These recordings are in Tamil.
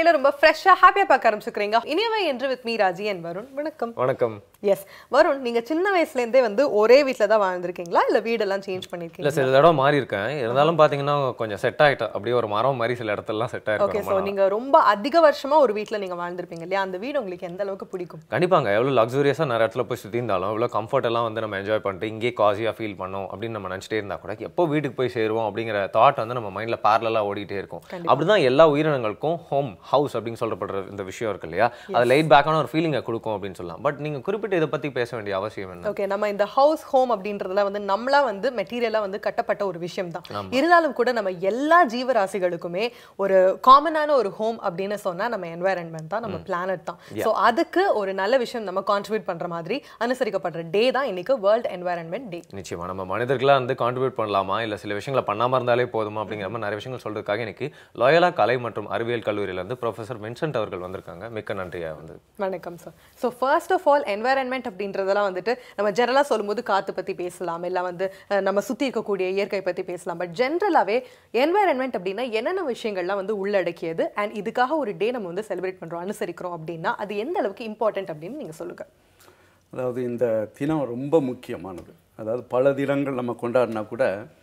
காலையில ரொம்ப ஃப்ரெஷ்ஷா ஹாப்பியா பார்க்க ஆரம்பிச்சுக்கிறீங்க Iniyavai Endru with me Raji and Varun வணக்கம் வணக்கம் எஸ் வருண் நீங்க சின்ன வயசுல இருந்தே வந்து ஒரே வீட்ல தான் வாழ்ந்திருக்கீங்களா இல்ல வீடெல்லாம் சேஞ்ச் இல்ல பண்ணிருக்கீங்களா சில தடவை மாறி இருக்கேன் இருந்தாலும் பாத்தீங்கன்னா கொஞ்சம் செட் ஆயிட்டேன் அப்படியே ஒரு மரம் மாதிரி சில இடத்துலலாம் செட் ஓகே ஆயிருக்கும் சோ ரொம்ப நாளா. நீங்க ரொம்ப அதிக வருஷமா ஒரு வீட்ல நீங்க வாழ்ந்திருப்பீங்க இல்லையா அந்த வீடு உங்களுக்கு எந்த அளவுக்கு பிடிக்கும் கண்டிப்பாங்க எவ்வளோ லக்ஸூரியஸாக நிறைய இடத்துல போய் சுற்றி இருந்தாலும் எவ்வளோ கம்ஃபர்ட் எல்லாம் வந்து நம்ம என்ஜாய் பண்ணிட்டு இங்கே காசியாக ஃபீல் பண்ணோம் அப்படின்னு நம்ம நினச்சிட்டே இருந்தால் கூட எப்போ வீட்டுக்கு போய் சேருவோம் அப்படிங்கிற தாட் வந்து நம்ம மைண்டில் பேரலாக ஓடிட்டே இருக்கும் அப்படிதான் எல்லா உயிரினங்களுக்கும் ஹோம் ஹவுஸ் அப்படின்னு சொல்லப்படுற இந்த விஷயம் இருக்கு இல்லையா அது லைட் பேக்கான ஒரு ஃபீலிங்கை கொடுக்கும் அப்படின்னு சொல்லலாம் பட் நீங்கள் குறிப்பிட்டு இதை பற்றி பேச வேண்டிய அவசியம் என்ன ஓகே நம்ம இந்த ஹவுஸ் ஹோம் அப்படின்றதுல வந்து நம்மளா வந்து மெட்டீரியலா வந்து கட்டப்பட்ட ஒரு விஷயம் தான் இருந்தாலும் கூட நம்ம எல்லா ஜீவராசிகளுக்குமே ஒரு காமனான ஒரு ஹோம் அப்படின்னு சொன்னா நம்ம என்வாயரன்மெண்ட் தான் நம்ம பிளானட் தான் சோ அதுக்கு ஒரு நல்ல விஷயம் நம்ம கான்ட்ரிபியூட் பண்ற மாதிரி அனுசரிக்கப்படுற டே தான் இன்னைக்கு வேர்ல்ட் என்வாயரன்மெண்ட் டே நிச்சயமா நம்ம மனிதர்களாக வந்து கான்ட்ரிபியூட் பண்ணலாமா இல்லை சில விஷயங்களை பண்ணாம இருந்தாலே போதுமா அப்படிங்கிற மாதிரி நிறைய விஷயங்கள் சொல்றதுக்காக இன்னைக்கு லோயலா கலை மற்றும் அறிவியல் கல்லூரியில இருந்து ப்ரொஃபசர் வின்சென்ட் அவர்கள் வந்திருக்காங்க மிக்க நன்றியா வந்து வணக்கம் sir so first of all environment அப்படின்றதெல்லாம் வந்துட்டு நம்ம ஜெனரலாக சொல்லும்போது காற்று பற்றி பேசலாம் இல்லை வந்து அஹ், நம்ம சுற்றி இருக்கக்கூடிய இயற்கை பற்றி பேசலாம் பட் ஜென்ரலாகவே என்வாயரன்மெண்ட் அப்படின்னா என்னென்ன விஷயங்கள்லாம் வந்து உள்ளடக்கியது அண்ட் இதுக்காக ஒரு டே நம்ம வந்து செலிப்ரேட் பண்ணுறோம் அனுசரிக்கிறோம் அப்படின்னா அது எந்த அளவுக்கு இம்பார்ட்டன்ட் அப்படின்னு நீங்கள் சொல்லுங்க அதாவது இந்த தினம் ரொம்ப முக்கியமானது அதாவது பல தினங்கள் நம்ம கொண்டாடினா கூட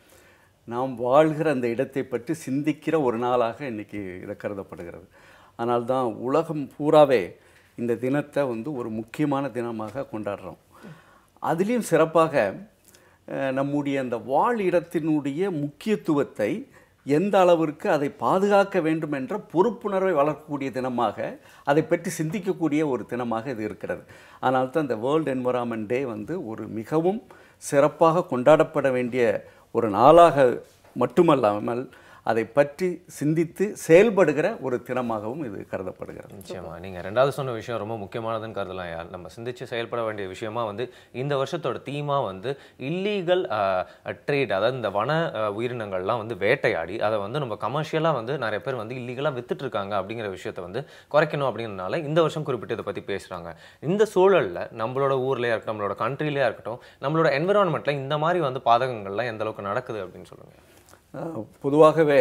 நாம் வாழ்கிற அந்த இடத்தை பற்றி சிந்திக்கிற ஒரு நாளாக இன்னைக்கு இதை கருதப்படுகிறது ஆனால் தான் உலகம் பூராவே இந்த தினத்தை வந்து ஒரு முக்கியமான தினமாக கொண்டாடுறோம் அதுலேயும் சிறப்பாக அஹ், நம்முடைய அந்த வாழ் இடத்தினுடைய முக்கியத்துவத்தை எந்த அளவிற்கு அதை பாதுகாக்க வேண்டும் என்ற பொறுப்புணர்வை வளர்க்கக்கூடிய தினமாக அதை பற்றி சிந்திக்கக்கூடிய ஒரு தினமாக இது இருக்கிறது ஆனால் தான் இந்த வேர்ல்டு என்வரான்மெண்ட் டே வந்து ஒரு மிகவும் சிறப்பாக கொண்டாடப்பட வேண்டிய ஒரு நாளாக மட்டுமல்லாமல் அதை பற்றி சிந்தித்து செயல்படுகிற ஒரு தினமாகவும் இது கருதப்படுகிறது நிச்சயமா நீங்க ரெண்டாவது சொன்ன விஷயம் ரொம்ப முக்கியமானதுன்னு கருதலாம் யார் நம்ம சிந்திச்சு செயல்பட வேண்டிய விஷயமா வந்து இந்த வருஷத்தோட தீமா வந்து இல்லீகல் ட்ரேட் அதாவது இந்த வன அஹ், உயிரினங்கள்லாம் வந்து வேட்டையாடி அதை வந்து நம்ம கமர்ஷியலாக வந்து நிறைய பேர் வந்து இல்லீகலாக வித்துட்டு இருக்காங்க அப்படிங்கிற விஷயத்த வந்து குறைக்கணும் அப்படிங்கிறனால இந்த வருஷம் குறிப்பிட்டு இதை பத்தி பேசுறாங்க இந்த சூழல்ல நம்மளோட ஊர்லயே இருக்கட்டும் நம்மளோட கண்ட்ரிலேயே இருக்கட்டும் நம்மளோட என்விரான்மெண்ட்ல இந்த மாதிரி வந்து பாதகங்கள்லாம் எந்த அளவுக்கு நடக்குது அப்படின்னு சொல்லுங்க அஹ், பொதுவாகவே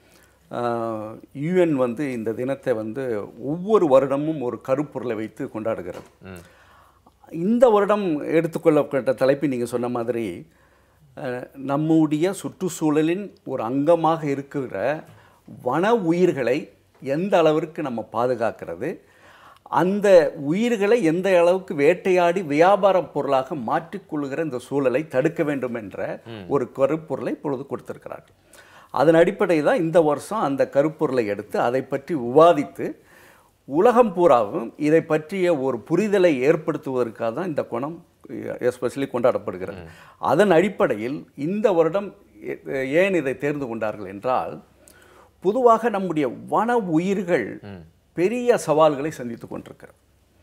யுஎன் வந்து இந்த தினத்தை வந்து ஒவ்வொரு வருடமும் ஒரு கருப்பொருளை வைத்து கொண்டாடுகிறது இந்த வருடம் எடுத்துக்கொள்ளப்பட்ட தலைப்பு நீங்கள் சொன்ன மாதிரி அஹ், நம்முடைய சுற்றுச்சூழலின் ஒரு அங்கமாக இருக்கிற வன உயிர்களை எந்த அளவிற்கு நம்ம பாதுகாக்கிறது அந்த உயிர்களை எந்த அளவுக்கு வேட்டையாடி வியாபார பொருளாக மாற்றிக்கொள்கிற இந்த சூழலை தடுக்க வேண்டும் என்ற ஒரு கருப்பொருளை இப்பொழுது கொடுத்திருக்கிறார்கள் அதன் அடிப்படையில் தான் இந்த வருஷம் அந்த கருப்பொருளை எடுத்து அதை பற்றி விவாதித்து உலகம் பூராவும் இதை பற்றிய ஒரு புரிதலை ஏற்படுத்துவதற்காக தான் இந்த குணம் எஸ்பெஷலி கொண்டாடப்படுகிறது அதன் அடிப்படையில் இந்த வருடம் எ- ஏன் இதை தேர்ந்து கொண்டார்கள் என்றால் பொதுவாக நம்முடைய வன உயிர்கள் பெரிய சவால்களை சந்தித்து கொண்டிருக்கிறது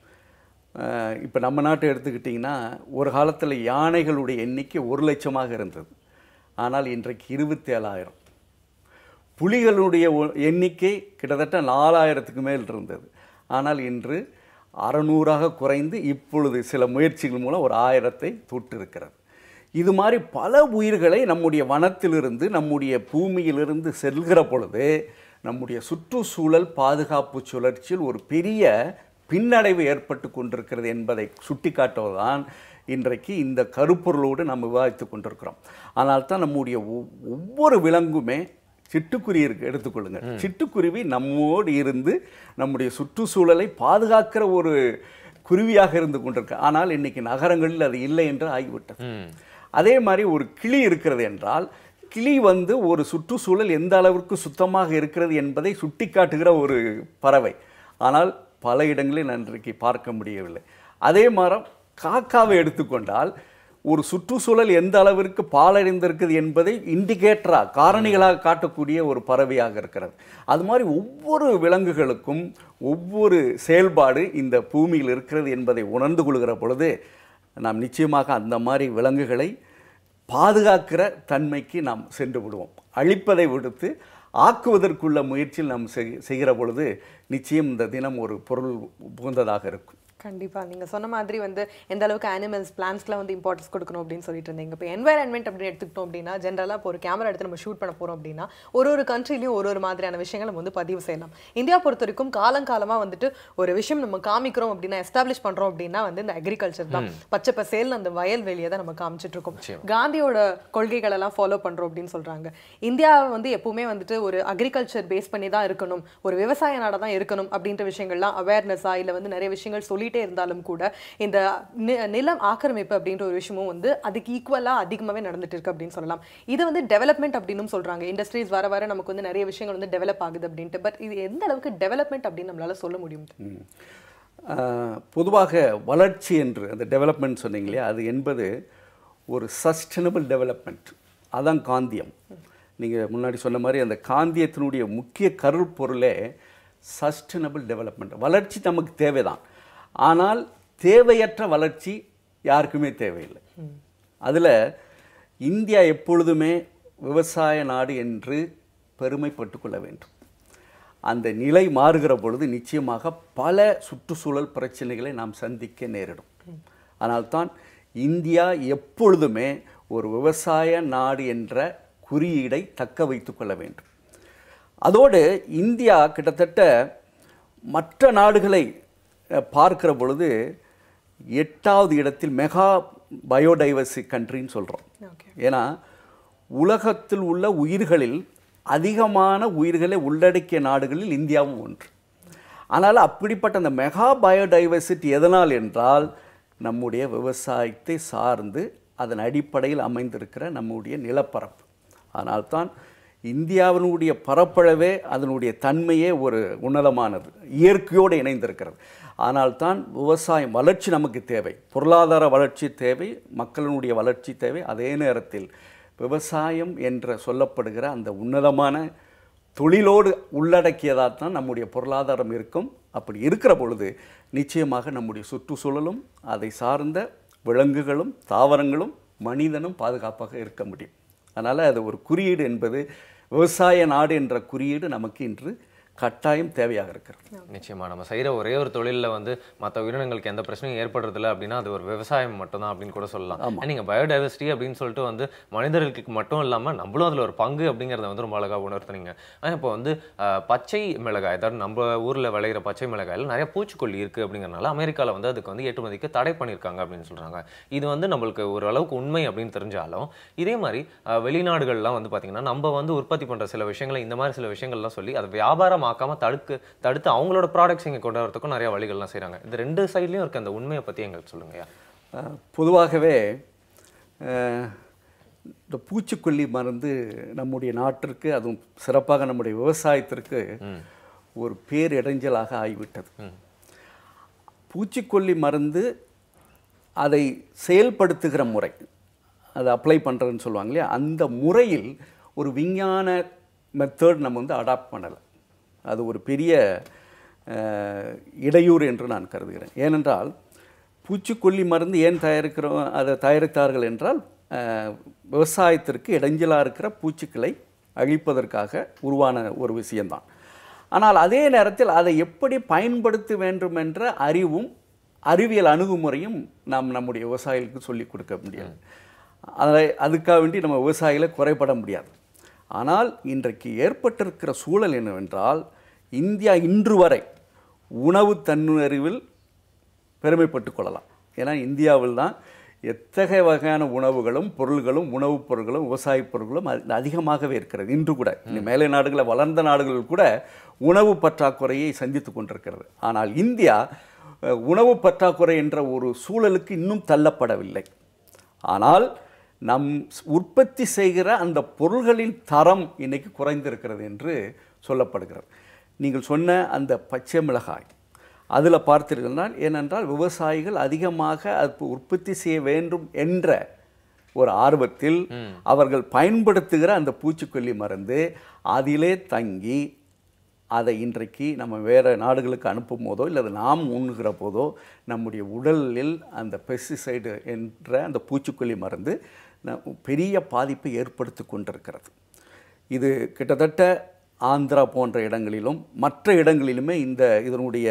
இப்போ நம்ம நாட்டை எடுத்துக்கிட்டிங்கன்னா ஒரு காலத்தில் யானைகளுடைய எண்ணிக்கை ஒரு லட்சமாக இருந்தது ஆனால் இன்றைக்கு இருபத்தேழாயிரம் புலிகளுடைய ஒ- எண்ணிக்கை கிட்டத்தட்ட நாலாயிரத்துக்கு மேல் இருந்தது ஆனால் இன்று அறநூறாக குறைந்து இப்பொழுது சில முயற்சிகள் மூலம் ஒரு ஆயிரத்தை தொட்டிருக்கிறது இது மாதிரி பல உயிர்களை நம்முடைய வனத்திலிருந்து நம்முடைய பூமியிலிருந்து செல்கிற பொழுது நம்முடைய சுற்றுச்சூழல் பாதுகாப்பு சுழற்சியில் ஒரு பெரிய பின்னடைவு ஏற்பட்டு கொண்டிருக்கிறது என்பதை சுட்டிக்காட்டுவதுதான் இன்றைக்கு இந்த கருப்பொருளோடு நம்ம விவாதித்து கொண்டிருக்கிறோம் ஆனால் தான் நம்முடைய ஒவ்- ஒவ்வொரு விலங்குமே சிட்டுக்குருவி இருக்கு எடுத்துக்கொள்ளுங்க சிட்டுக்குருவி நம்மோடு இருந்து நம்முடைய சுற்றுச்சூழலை பாதுகாக்கிற ஒரு குருவியாக இருந்து கொண்டிருக்கு ஆனால் இன்னைக்கு நகரங்களில் அது இல்லை என்று ஆகிவிட்டது அதே மாதிரி ஒரு கிளி இருக்கிறது என்றால் கிளி வந்து ஒரு சுற்றுச்சூழல் எந்த அளவிற்கு சுத்தமாக இருக்கிறது என்பதை சுட்டிக்காட்டுகிற ஒரு பறவை ஆனால் பல இடங்களில் இன்றைக்கு பார்க்க முடியவில்லை அதே மரம் காக்காவை எடுத்துக்கொண்டால் ஒரு சுற்றுச்சூழல் எந்த அளவிற்கு பாலடைந்திருக்குது என்பதை இண்டிகேட்டராக காரணிகளாக காட்டக்கூடிய ஒரு பறவையாக இருக்கிறது அது மாதிரி ஒவ்வொரு விலங்குகளுக்கும் ஒவ்வொரு செயல்பாடு இந்த பூமியில் இருக்கிறது என்பதை உணர்ந்து கொள்கிற பொழுது நாம் நிச்சயமாக அந்த மாதிரி விலங்குகளை பாதுகாக்கிற தன்மைக்கு நாம் சென்று விடுவோம் அழிப்பதை விடுத்து ஆக்குவதற்குள்ள முயற்சியில் நாம் செய்- செய்கிற பொழுது நிச்சயம் இந்த தினம் ஒரு பொருள் புகுந்ததாக இருக்கும் கண்டிப்பா நீங்க சொன்ன மாதிரி வந்து எந்த அளவுக்கு அனிமல்ஸ் பிளான்ஸ்க்குலாம் வந்து இம்பார்ட்டன்ஸ் கொடுக்கணும் அப்படின்னு சொல்லிட்டு இருந்தீங்க இப்போ என்வாயன்மெண்ட் அப்படின்னு எடுத்துக்கிட்டோம் அப்படின்னா ஜென்ரலாக இப்போ ஒரு கேமரா எடுத்து நம்ம ஷூட் பண்ண போறோம் அப்படின்னா ஒரு ஒரு கண்ட்ரிலையும் ஒரு ஒரு மாதிரியான விஷயங்களை நம்ம வந்து பதிவு செய்யலாம் இந்தியா பொறுத்த வரைக்கும் காலங்காலமா வந்துட்டு ஒரு விஷயம் நம்ம காமிக்கிறோம் அப்படின்னா எஸ்டாப்ளிஷ் பண்றோம் அப்படின்னா வந்து இந்த அக்ரிகல்ச்சர் தான் பச்சை பசேல்னு அந்த வயல்வெளியை தான் நம்ம காமிச்சிட்டு இருக்கோம் காந்தியோட கொள்கைகள் எல்லாம் ஃபாலோ பண்றோம் அப்படின்னு சொல்றாங்க இந்தியா வந்து எப்பவுமே வந்துட்டு ஒரு அக்ரிகல்ச்சர் பேஸ் பண்ணி தான் இருக்கணும் ஒரு விவசாய நாடா தான் இருக்கணும் அப்படின்ற விஷயங்கள்லாம் அவேர்னஸா இல்ல வந்து நிறைய விஷயங்கள் சொல்லிட்டே இருந்தாலும் கூட இந்த நி- நிலம் ஆக்கிரமிப்பு அப்படின்ற ஒரு விஷயமும் வந்து அதுக்கு ஈக்குவலா அதிகமாவே நடந்துட்டு இருக்கு அப்படின்னு சொல்லலாம் இது வந்து டெவலப்மெண்ட் அப்படின்னு சொல்றாங்க இண்டஸ்ட்ரீஸ் வர வர நமக்கு வந்து நிறைய விஷயங்கள் வந்து டெவலப் ஆகுது அப்படின்ட்டு பட் இது எந்த அளவுக்கு டெவலப்மெண்ட் அப்படின்னு நம்மளால சொல்ல முடியும் ம். ஆஹ், பொதுவாக வளர்ச்சி என்று அந்த டெவலப்மெண்ட் சொன்னீங்க இல்லையா அது என்பது ஒரு சஸ்டைனபிள் டெவலப்மெண்ட் அதான் காந்தியம் நீங்கள் முன்னாடி சொன்ன மாதிரி அந்த காந்தியத்தினுடைய முக்கிய கருப்பொருளே சஸ்டைனபிள் டெவலப்மெண்ட் வளர்ச்சி நமக்கு தேவைதான் ஆனால் தேவையற்ற வளர்ச்சி யாருக்குமே தேவையில்லை அதில் இந்தியா எப்பொழுதுமே விவசாய நாடு என்று பெருமைப்பட்டு கொள்ள வேண்டும் அந்த நிலை மாறுகிற பொழுது நிச்சயமாக பல சுற்றுச்சூழல் பிரச்சனைகளை நாம் சந்திக்க நேரிடும் ஆனால்தான் இந்தியா எப்பொழுதுமே ஒரு விவசாய நாடு என்ற குறியீடை தக்க வைத்துக் கொள்ள வேண்டும் அதோடு இந்தியா கிட்டத்தட்ட மற்ற நாடுகளை அஹ், பார்க்கிற பொழுது எட்டாவது இடத்தில் மெகா பயோடைவர்சி கண்ட்ரின்னு சொல்கிறோம் ஓகே ஏன்னா உலகத்தில் உள்ள உயிர்களில் அதிகமான உயிர்களை உள்ளடக்கிய நாடுகளில் இந்தியாவும் ஒன்று ஆனால் அப்படிப்பட்ட அந்த மெகா பயோடைவர்சிட்டி எதனால் என்றால் நம்முடைய விவசாயத்தை சார்ந்து அதன் அடிப்படையில் அமைந்திருக்கிற நம்முடைய நிலப்பரப்பு அதனால்தான் இந்தியாவினுடைய பரப்பளவே அதனுடைய தன்மையே ஒரு உன்னதமானது இயற்கையோடு இணைந்திருக்கிறது ஆனால்தான் விவசாயம் வளர்ச்சி நமக்கு தேவை பொருளாதார வளர்ச்சி தேவை மக்களினுடைய வளர்ச்சி தேவை அதே நேரத்தில் விவசாயம் என்ற சொல்லப்படுகிற அந்த உன்னதமான தொழிலோடு உள்ளடக்கியதாக தான் நம்முடைய பொருளாதாரம் இருக்கும் அப்படி இருக்கிற பொழுது நிச்சயமாக நம்முடைய சுற்றுச்சூழலும் அதை சார்ந்த விலங்குகளும் தாவரங்களும் மனிதனும் பாதுகாப்பாக இருக்க முடியும் அதனால் அது ஒரு குறியீடு என்பது விவசாய நாடு என்ற குறியீடு நமக்கு இன்று கட்டாயம் தேவையாக இருக்கிறது நிச்சயமா நம்ம செய்யற ஒரே ஒரு தொழில்ல வந்து மத்த உயிரினங்களுக்கு எந்த பிரச்சனையும் ஏற்படுறதில்ல அப்படின்னா அது ஒரு விவசாயம் மட்டும்தான் அப்படின்னு கூட சொல்லலாம் And நீங்க பயோடைவர்சிட்டி அப்படின்னு சொல்லிட்டு வந்து மனிதர்களுக்கு மட்டும் இல்லாம நம்மளும் அதுல ஒரு பங்கு அப்படிங்கறத வந்து ரொம்ப அழகா உணர்த்துனீங்க ஆனா இப்போ வந்து அஹ், பச்சை மிளகாய் அதாவது நம்ம ஊர்ல விளையிற பச்சை மிளகாயில நிறைய பூச்சிக்கொல்லி இருக்கு அப்படிங்கறனால அமெரிக்கால வந்து அதுக்கு வந்து ஏற்றுமதிக்கு தடை பண்ணியிருக்காங்க அப்படின்னு சொல்றாங்க இது வந்து நம்மளுக்கு ஒரு அளவுக்கு உண்மை அப்படின்னு தெரிஞ்சாலும் இதே மாதிரி அஹ், வெளிநாடுகள்லாம் வந்து பாத்தீங்கன்னா நம்ம வந்து உற்பத்தி பண்ற சில விஷயங்களை இந்த மாதிரி சில விஷயங்கள்லாம் சொல்லி அதை வியாபாரமாக்காம தடுக்கு தடுத்து அவங்களோட ப்ராடக்ட்ஸ் இங்க கொண்டு வரதுக்கும் நிறைய வழிகள்லாம் செய்றாங்க இந்த ரெண்டு சைட்லயும் இருக்க அந்த உண்மையை பத்தி எங்களுக்கு சொல்லுங்கய்யா அஹ், பொதுவாகவே அஹ், இந்த பூச்சிக்கொல்லி மருந்து நம்முடைய நாட்டிற்கு அதுவும் சிறப்பாக நம்முடைய விவசாயத்திற்கு ஒரு பேரிடைஞ்சலாக ஆகிவிட்டது பூச்சிக்கொல்லி மருந்து அதை செயல்படுத்துகிற முறை அதை அப்ளை பண்ணுறதுன்னு சொல்லுவாங்க இல்லையா அந்த முறையில் ஒரு விஞ்ஞான மெத்தட் நம்ம வந்து அடாப்ட் பண்ணலை அது ஒரு பெரிய அஹ், இடையூறு என்று நான் கருதுகிறேன் ஏனென்றால் பூச்சிக்கொல்லி மருந்து ஏன் தயாரிக்கிறோம் அதை தயாரித்தார்கள் என்றால் அஹ், விவசாயத்திற்கு இடைஞ்சலாக இருக்கிற பூச்சிக்களை அழிப்பதற்காக உருவான ஒரு விஷயம்தான் ஆனால் அதே நேரத்தில் அதை எப்படி பயன்படுத்த வேண்டும் என்ற அறிவும் அறிவியல் அணுகுமுறையும் நாம் நம்முடைய விவசாயிகளுக்கு சொல்லிக் கொடுக்க முடியாது அதை அதுக்காக வேண்டி நம்ம விவசாயிகளை குறைபட முடியாது ஆனால் இன்றைக்கு ஏற்பட்டிருக்கிற சூழல் என்னவென்றால் இந்தியா இன்று வரை உணவு தன்னுணர்வில் பெருமைப்பட்டுக் கொள்ளலாம் ஏன்னா இந்தியாவில் தான் எத்தகைய வகையான உணவுகளும் பொருள்களும் உணவுப் பொருட்களும் விவசாயப் பொருட்களும் அது அதிகமாகவே இருக்கிறது இன்று கூட இந்த மேலை நாடுகளில் வளர்ந்த நாடுகளில் கூட உணவு பற்றாக்குறையை சந்தித்து கொண்டிருக்கிறது ஆனால் இந்தியா அஹ், உணவு பற்றாக்குறை என்ற ஒரு சூழலுக்கு இன்னும் தள்ளப்படவில்லை ஆனால் நம் ஸ்- உற்பத்தி செய்கிற அந்த பொருள்களின் தரம் இன்னைக்கு குறைந்திருக்கிறது என்று சொல்லப்படுகிறது நீங்கள் சொன்ன அந்த பச்சை மிளகாய் அதில் பார்த்தீர்கள்னால் ஏனென்றால் விவசாயிகள் அதிகமாக அது உற்பத்தி செய்ய வேண்டும் என்ற ஒரு ஆர்வத்தில் அவர்கள் பயன்படுத்துகிற அந்த பூச்சிக்கொல்லி மருந்து அதிலே தங்கி அதை இன்றைக்கு நம்ம வேறு நாடுகளுக்கு அனுப்பும் போதோ இல்லை நாம் உண்ணுகிற போதோ நம்முடைய உடலில் அந்த பெஸ்டிசைடு என்ற அந்த பூச்சிக்கொல்லி மருந்து ந- பெரிய பாதிப்பை ஏற்படுத்தி கொண்டிருக்கிறது இது கிட்டத்தட்ட ஆந்திரா போன்ற இடங்களிலும் மற்ற இடங்களிலுமே இந்த இதனுடைய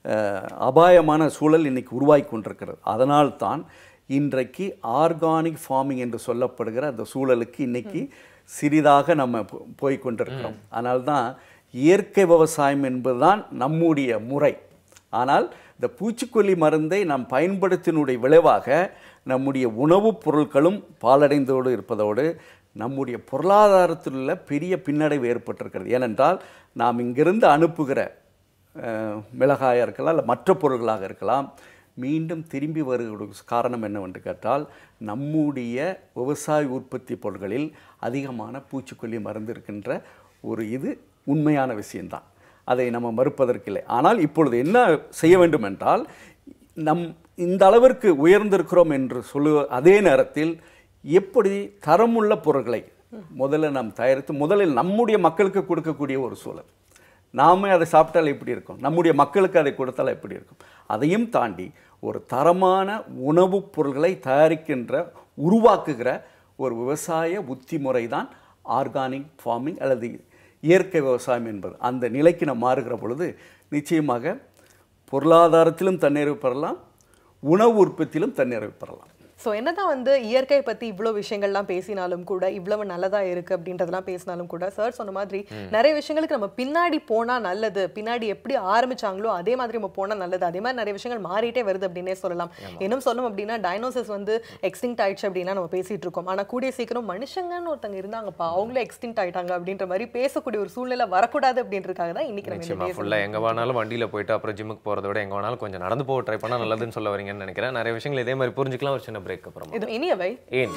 அஹ், அபாயமான சூழல் இன்னைக்கு உருவாகி கொண்டிருக்கிறது அதனால்தான் இன்றைக்கு ஆர்கானிக் ஃபார்மிங் என்று சொல்லப்படுகிற அந்த சூழலுக்கு இன்னைக்கு சிறிதாக நம்ம போ- போய் கொண்டிருக்கிறோம் அதனால்தான் இயற்கை விவசாயம் என்பதுதான் நம்முடைய முறை ஆனால் இந்த பூச்சிக்கொல்லி மருந்தை நாம் பயன்படுத்தினுடைய விளைவாக நம்முடைய உணவுப் பொருட்களும் பாலடைந்தோடு இருப்பதோடு நம்முடைய பொருளாதாரத்தில் உள்ள பெரிய பின்னடைவு ஏற்பட்டிருக்கிறது ஏனென்றால் நாம் இங்கிருந்து அனுப்புகிற அஹ், மிளகாயாக இருக்கலாம் இல்லை மற்ற பொருள்களாக இருக்கலாம் மீண்டும் திரும்பி வருவதற்கு காரணம் என்னவென்று கேட்டால் நம்முடைய விவசாய உற்பத்தி பொருட்களில் அதிகமான பூச்சிக்கொல்லி மருந்து இருக்கின்ற ஒரு இது உண்மையான விஷயம்தான் அதை நம்ம மறுப்பதற்கில்லை ஆனால் இப்பொழுது என்ன செய்ய வேண்டும் என்றால் நம் இந்த அளவிற்கு உயர்ந்திருக்கிறோம் என்று சொல்லு அதே நேரத்தில் எப்படி தரமுள்ள பொருட்களை முதல்ல நாம் தயாரித்து முதலில் நம்முடைய மக்களுக்கு கொடுக்கக்கூடிய ஒரு சூழல் நாமே அதை சாப்பிட்டால் எப்படி இருக்கும் நம்முடைய மக்களுக்கு அதை கொடுத்தால் எப்படி இருக்கும் அதையும் தாண்டி ஒரு தரமான உணவுப் பொருள்களை தயாரிக்கின்ற உருவாக்குகிற ஒரு விவசாய உத்தி முறை தான் ஆர்கானிக் ஃபார்மிங் அல்லது இயற்கை விவசாயம் என்பது அந்த நிலைக்கு நாம் மாறுகிற பொழுது நிச்சயமாக பொருளாதாரத்திலும் தன்னிறைவு பெறலாம் உணவு உற்பத்தியிலும் தன்னிறைவு பெறலாம் ஸோ என்னதான் வந்து இயற்கை பத்தி இவ்வளோ விஷயங்கள்லாம் பேசினாலும் கூட இவ்வளவு நல்லதா இருக்கு அப்படின்றதெல்லாம் பேசினாலும் கூட சார் சொன்ன மாதிரி நிறைய விஷயங்களுக்கு நம்ம பின்னாடி போனா நல்லது பின்னாடி எப்படி ஆரம்பிச்சாங்களோ அதே மாதிரி நம்ம போனா நல்லது அதே மாதிரி நிறைய விஷயங்கள் மாறிட்டே வருது அப்படின்னே சொல்லலாம் இன்னும் சொல்லணும் அப்படின்னா டைனோசஸ் வந்து எக்ஸ்டிங்ட் ஆயிடுச்சு அப்படின்னா நம்ம பேசிட்டு இருக்கோம் ஆனா கூடிய சீக்கிரம் மனுஷங்கன்னு ஒருத்தங்க இருந்தாங்கப்பா அவங்களே எக்ஸ்டிங்ட் ஆயிட்டாங்க அப்படின்ற மாதிரி பேசக்கூடிய ஒரு சூழ்நிலை வரக்கூடாது அப்படின்றதுக்காக தான் இன்னைக்கு நம்ம இந்த நிச்சயமா day ஃபுல்லாக எங்கே வேணாலும் வண்டியில் போயிட்டு அப்புறம் ஜிம்முக்கு போகிறத விட எங்கே வேணாலும் கொஞ்சம் நடந்து போக ட்ரை பண்ணால் நல்லதுன்னு சொல்ல வரீங்கன்னு நினைக்கிறேன் நிறைய விஷயங்கள் இதே மாதிரி புரிஞ்சுக்கலாம் ஒரு சின்ன பிரேக் அப்புறமா இது இனியவை ஏன்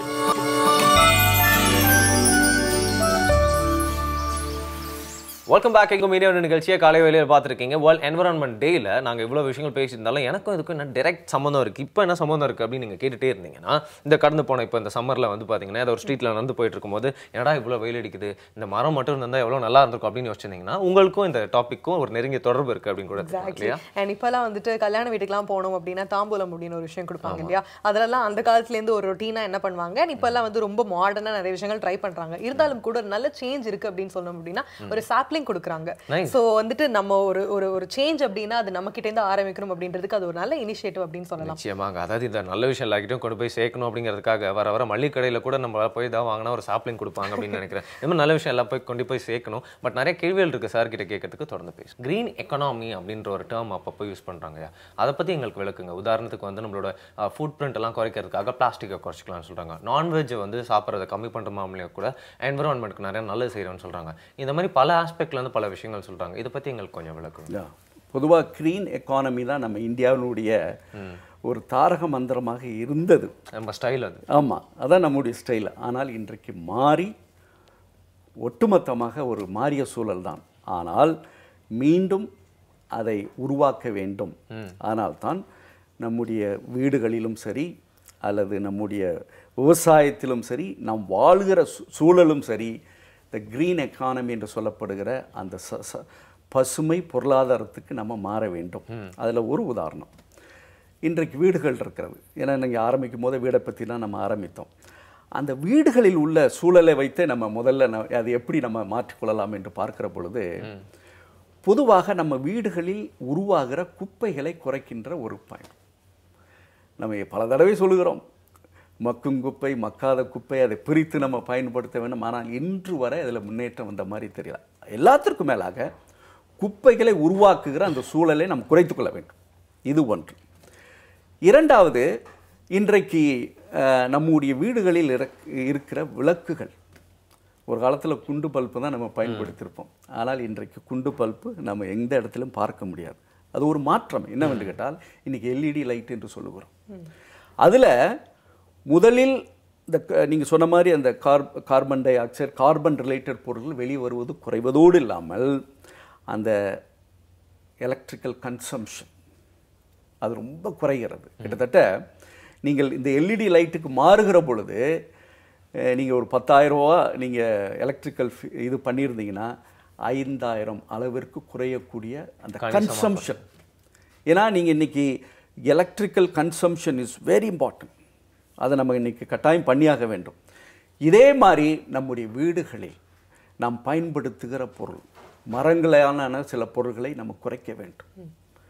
வெல்கம் பேக் எங்கள் மீடியா நிகழ்ச்சியை காலை வேலையில் பார்த்துருக்கீங்க வேர்ல்ட் என்வரான்மெண்ட் டேயில் நாங்கள் இவ்வளோ விஷயங்கள் பேசியிருந்தாலும் எனக்கும் இதுக்கும் என்ன டெரெக்ட் சம்மந்தம் இருக்குது இப்போ என்ன சம்மந்தம் இருக்குது அப்படின்னு நீங்கள் கேட்டுட்டே இருந்தீங்கன்னா இந்த கடந்து போன இப்போ இந்த சம்மரில் வந்து பார்த்தீங்கன்னா ஏதோ ஒரு ஸ்ட்ரீட்டில் நடந்து போயிட்டு இருக்கும்போது என்னடா இவ்வளோ வெயில் அடிக்குது இந்த மரம் மட்டும் இருந்தால் எவ்வளோ நல்லா இருந்திருக்கும் அப்படின்னு யோசிச்சிருந்தீங்கன்னா உங்களுக்கும் இந்த டாப்பிக்கும் ஒரு நெருங்கிய தொடர்பு இருக்குது அப்படின்னு கூட இருக்கலாம் எக்ஸாக்ட்லி இல்லையா அண்ட் இப்பெல்லாம் வந்துட்டு கல்யாண வீட்டுக்குலாம் போனோம் அப்படின்னா தாம்பூலம் அப்படின்னு ஒரு விஷயம் கொடுப்பாங்க இல்லையா அதெல்லாம் அந்த காலத்துல இருந்து ஒரு ரொட்டீனா என்ன பண்ணுவாங்க And இப்பெல்லாம் வந்து ரொம்ப மாடர்னா நிறைய விஷயங்கள் ட்ரை பண்றாங்க இருந்தாலும் கூட ஒரு நல்ல சேஞ்ச் இருக்கு அப்படின்னு சொன்னோம் அப்படின்னா ஒரு சாப்ளிங் கொடுக்குறாங்க Nice. சோ வந்துட்டு நம்ம ஒரு ஒரு ஒரு சேஞ்ச் அப்படின்னா அது நம்ம கிட்ட இருந்து ஆரம்பிக்கணும் அப்படின்றதுக்கு அது ஒரு நல்ல இனிஷியேட்டிவ் அப்படின்னு சொல்லலாம் நிச்சயமாங்க அதாவது இந்த நல்ல விஷயம் எல்லாருக்கிட்டும் கொண்டு போய் சேர்க்கணும் அப்படிங்கிறதுக்காக வர வர மளிகை கடையில் கூட நம்ம போய் தான் வாங்கினா ஒரு சாப்ளிங் கொடுப்பாங்க அப்படின்னு நினைக்கிறேன் இந்த மாதிரி நல்ல விஷயம் எல்லாம் போய் கொண்டு போய் சேர்க்கணும் பட் நிறைய கேள்விகள் இருக்கு சார் கிட்ட கேட்கறதுக்கு தொடர்ந்து பேசும் கிரீன் எக்கனாமி அப்படின்ற ஒரு டேர்ம் அப்பப்போ யூஸ் பண்றாங்க அதை பத்தி எங்களுக்கு விளக்குங்க உதாரணத்துக்கு வந்து நம்மளோட ஃபுட் பிரிண்ட் எல்லாம் குறைக்கிறதுக்காக பிளாஸ்டிக்கை குறைச்சிக்கலாம்னு சொல்றாங்க நான்வெஜ் வந்து சாப்பிட்றதை கம்மி பண்ற மாமலையே கூட என்விரான்மெண்ட்க்கு நிறைய நல்லது செய்யறோம்னு சொல்றாங்க இந்த மாதிரி பல ஆஸ்பெக்ட்ல இருந்து பல விஷயங்கள் சொல்றாங்க இதை பத்தி எங்களுக்கு கொஞ்சம் விளக்குங்க பொதுவாக க்ரீன் எக்கானமி தான் நம்ம இந்தியாவினுடைய ஒரு தாரக மந்திரமாக இருந்தது நம்ம ஸ்டைல் அது ஆமாம் அதான் நம்முடைய ஸ்டைல் ஆனால் இன்றைக்கு மாறி ஒட்டுமொத்தமாக ஒரு மாறிய சூழல் தான் ஆனால் மீண்டும் அதை உருவாக்க வேண்டும் ஆனால்தான் நம்முடைய வீடுகளிலும் சரி அல்லது நம்முடைய விவசாயத்திலும் சரி நாம் வாழ்கிற சூ- சூழலும் சரி இந்த க்ரீன் எக்கானமி என்று சொல்லப்படுகிற அந்த ச ச- பசுமை பொருளாதாரத்துக்கு நம்ம மாற வேண்டும் அதில் ஒரு உதாரணம் இன்றைக்கு வீடுகள் இருக்கிறது ஏன்னா நீங்கள் ஆரம்பிக்கும் போதே வீடை பற்றி தான் நம்ம ஆரம்பித்தோம் அந்த வீடுகளில் உள்ள சூழலை வைத்தே நம்ம முதல்ல ந- அது எப்படி நம்ம மாற்றிக்கொள்ளலாம் என்று பார்க்கிற பொழுது பொதுவாக நம்ம வீடுகளில் உருவாகிற குப்பைகளை குறைக்கின்ற ஒரு பயணம் நம்ம பல தடவை சொல்லுகிறோம் மக்கும் குப்பை மக்காத குப்பை அதை பிரித்து நம்ம பயன்படுத்த வேண்டும் ஆனால் இன்று வரை அதில் முன்னேற்றம் வந்த மாதிரி தெரியல எல்லாத்திற்கும் மேலாக குப்பைகளை உருவாக்குகிற அந்த சூழலை நாம் குறைத்துக் கொள்ள வேண்டும் இது ஒன்று இரண்டாவது இன்றைக்கு அஹ், நம்முடைய வீடுகளில் இருக்- இருக்கிற விளக்குகள் ஒரு காலத்தில் குண்டு பல்பு தான் நம்ம பயன்படுத்தியிருப்போம் ஆனால் இன்றைக்கு குண்டு பல்பு நம்ம எந்த இடத்திலும் பார்க்க முடியாது அது ஒரு மாற்றம் என்னவென்று கேட்டால் இன்னைக்கு எல்இடி லைட் என்று சொல்லுகிறோம் அதில் முதலில் இந்த நீங்கள் சொன்ன மாதிரி அந்த car carbon dioxide carbon related பொருட்கள் வெளியே வருவது குறைவதோடு இல்லாமல் அந்த எலக்ட்ரிக்கல் கன்சம்ஷன் அது ரொம்ப குறைகிறது கிட்டத்தட்ட நீங்கள் இந்த எல்இடி லைட்டுக்கு மாறுகிற பொழுது நீங்கள் ஒரு பத்தாயிரம் ரூபா நீங்கள் எலக்ட்ரிக்கல் இது பண்ணியிருந்தீங்கன்னா ஐந்தாயிரம் அளவிற்கு குறையக்கூடிய அந்த கன்சம்ஷன் ஏன்னா நீங்கள் இன்னைக்கு electrical consumption is very important அதை நம்ம இன்னைக்கு கட்டாயம் பண்ணியாக வேண்டும் இதே மாதிரி நம்முடைய வீடுகளில் நாம் பயன்படுத்துகிற பொருள் மரங்களான சில பொருள்களை நம்ம குறைக்க வேண்டும்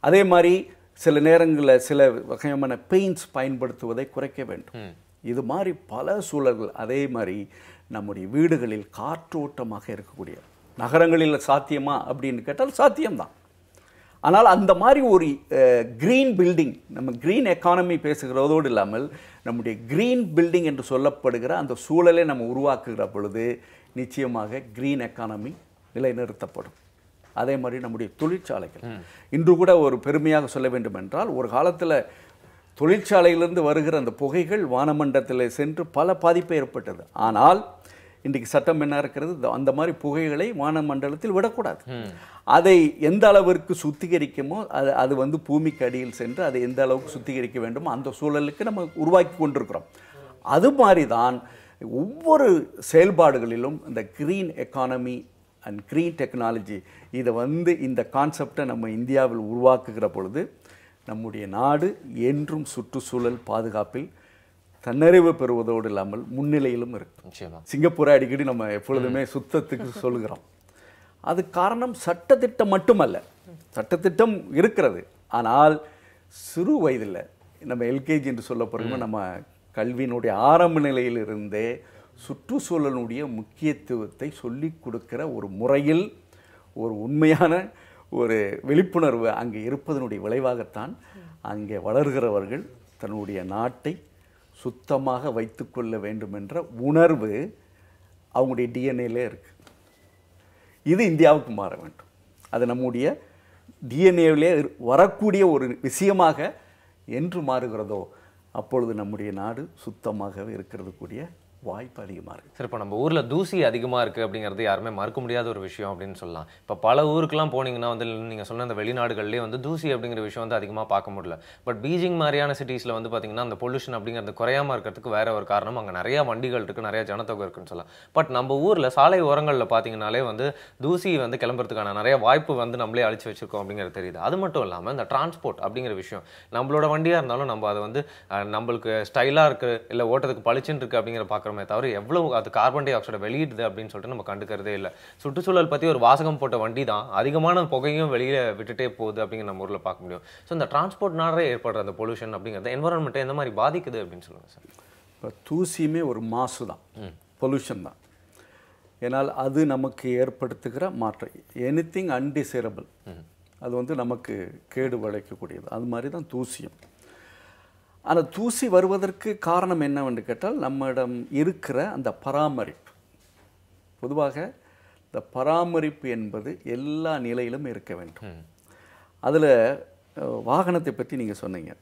அதே மாதிரி சில நேரங்களில் சில வகையான பெயிண்ட்ஸ் பயன்படுத்துவதை குறைக்க வேண்டும் இது மாதிரி பல சூழல்கள் அதே மாதிரி நம்முடைய வீடுகளில் காற்றோட்டமாக இருக்கக்கூடிய நகரங்களில் சாத்தியமா அப்படின்னு கேட்டால் சாத்தியம்தான் ஆனால் அந்த மாதிரி ஒரு க்ரீன் பில்டிங் நம்ம க்ரீன் எக்கானமி பேசுகிறதோடு இல்லாமல் நம்முடைய க்ரீன் பில்டிங் என்று சொல்லப்படுகிற அந்த சூழலை நம்ம உருவாக்குகிற பொழுது நிச்சயமாக க்ரீன் எக்கானமி நிலைநிறுத்தப்படும் அதே மாதிரி நம்முடைய தொழிற்சாலைகள் இன்று கூட ஒரு பெருமையாக சொல்ல வேண்டும் என்றால் ஒரு காலத்தில் தொழிற்சாலையிலிருந்து வருகிற அந்த புகைகள் வானமண்டலத்தில் சென்று பல பாதிப்பு ஏற்பட்டது ஆனால் இன்றைக்கு சட்டம் என்ன இருக்கிறது இந்த- அந்த மாதிரி புகைகளை வானமண்டலத்தில் விடக்கூடாது அதை எந்த அளவிற்கு சுத்திகரிக்குமோ அது அது வந்து பூமிக்கு அடியில் சென்று அதை எந்த அளவுக்கு சுத்திகரிக்க வேண்டுமோ அந்த சூழலுக்கு நம்ம உருவாக்கி கொண்டிருக்கிறோம் அது மாதிரி தான் ஒவ்வொரு செயல்பாடுகளிலும் இந்த green economy and green technology இதை வந்து இந்த கான்செப்டை நம்ம இந்தியாவில் உருவாக்குகிற பொழுது நம்முடைய நாடு என்றும் சுற்றுச்சூழல் பாதுகாப்பில் தன்னறிவு பெறுவதோடு இல்லாமல் முன்னிலையிலும் இருக்கும் நிச்சயமா சிங்கப்பூரை அடிக்கடி நம்ம எப்பொழுதுமே சுத்தத்துக்கு சொல்கிறோம் அது காரணம் சட்டத்திட்டம் மட்டுமல்ல சட்டத்திட்டம் இருக்கிறது ஆனால் சிறு வயதில் நம்ம எல்கேஜி என்று சொல்லப்படுறோம் நம்ம கல்வியினுடைய ஆரம்ப நிலையிலிருந்தே சுற்றுச்சூழலுடைய முக்கியத்துவத்தை சொல்லிக் கொடுக்கிற ஒரு முறையில் ஒரு உண்மையான ஒரு விழிப்புணர்வு அங்கே இருப்பதனுடைய விளைவாகத்தான் அங்கே வளர்கிறவர்கள் தன்னுடைய நாட்டை சுத்தமாக வைத்துக்கொள்ள வேண்டும் என்ற உணர்வு அவங்களுடைய டிஎன்ஏலே இருக்கு இது இந்தியாவுக்கு மாற வேண்டும் அது நம்முடைய டிஎன்ஏவிலே வரக்கூடிய ஒரு விஷயமாக என்று மாறுகிறதோ அப்பொழுது நம்முடைய நாடு சுத்தமாகவே இருக்கிறது கூடிய வாய்ப்பு அதிகமாக இருக்கு சரி இப்போ நம்ம ஊர்ல தூசி அதிகமா இருக்கு அப்படிங்கிறது யாருமே மறுக்க முடியாத ஒரு விஷயம் அப்படின்னு சொல்லலாம் இப்போ பல ஊருக்குலாம் போனீங்கன்னா வந்து நீங்க சொன்ன அந்த வெளிநாடுகள்லேயே வந்து தூசி அப்படிங்கிற விஷயம் வந்து அதிகமா பார்க்க முடியல பட் பீஜிங் மாதிரியான சிட்டிஸ்ல வந்து பாத்தீங்கன்னா அந்த பொல்யூஷன் அப்படிங்கிறது குறையாம இருக்கிறதுக்கு வேற ஒரு காரணம் அங்க நிறைய வண்டிகள் இருக்கு நிறைய ஜனத்தொகை இருக்குன்னு சொல்லலாம் பட் நம்ம ஊர்ல சாலை ஓரங்கள்ல பாத்தீங்கன்னாலே வந்து தூசி வந்து கிளம்புறதுக்கான நிறைய வாய்ப்பு வந்து நம்மளே அழிச்சு வச்சிருக்கோம் அப்படிங்கிறது தெரியுது அது மட்டும் இல்லாம இந்த டிரான்ஸ்போர்ட் அப்படிங்கிற விஷயம் நம்மளோட வண்டியா இருந்தாலும் நம்ம அதை வந்து அஹ், நம்மளுக்கு ஸ்டைலா இருக்கு இல்ல ஓட்டத்துக்கு பளிச்சுன்னு இருக்கு அப்படிங்கிற பார்க்குறோமே தவிர எவ்வளவு அது கார்பன் டை ஆக்சைடை வெளியிடுது அப்படின்னு சொல்லிட்டு நம்ம கண்டுக்கிறதே இல்லை சுற்றுச்சூழல் பத்தி ஒரு வாசகம் போட்ட வண்டி தான் அதிகமான புகையும் வெளியில விட்டுட்டே போகுது அப்படிங்கிற நம்ம ஊர்ல பார்க்க முடியும் ஸோ இந்த டிரான்ஸ்போர்ட்னாலே ஏற்படுற அந்த பொல்யூஷன் அப்படிங்கிறது என்வரான்மெண்ட்டை எந்த மாதிரி பாதிக்குது அப்படின்னு சொல்லுங்க சார் இப்போ தூசியுமே ஒரு மாசு தான் பொல்யூஷன் தான் ஏன்னால் அது நமக்கு ஏற்படுத்துகிற மாற்றம் எனிதிங் அன்டிசைரபிள் அது வந்து நமக்கு கேடு விளைக்கக்கூடியது அது மாதிரி தான் தூசியும் ஆனால் தூசி வருவதற்கு காரணம் என்னவென்று கேட்டால் நம்மிடம் இருக்கிற அந்த பராமரிப்பு பொதுவாக இந்த பராமரிப்பு என்பது எல்லா நிலையிலும் இருக்க வேண்டும் அதில் வாகனத்தை பற்றி நீங்கள் சொன்னீங்க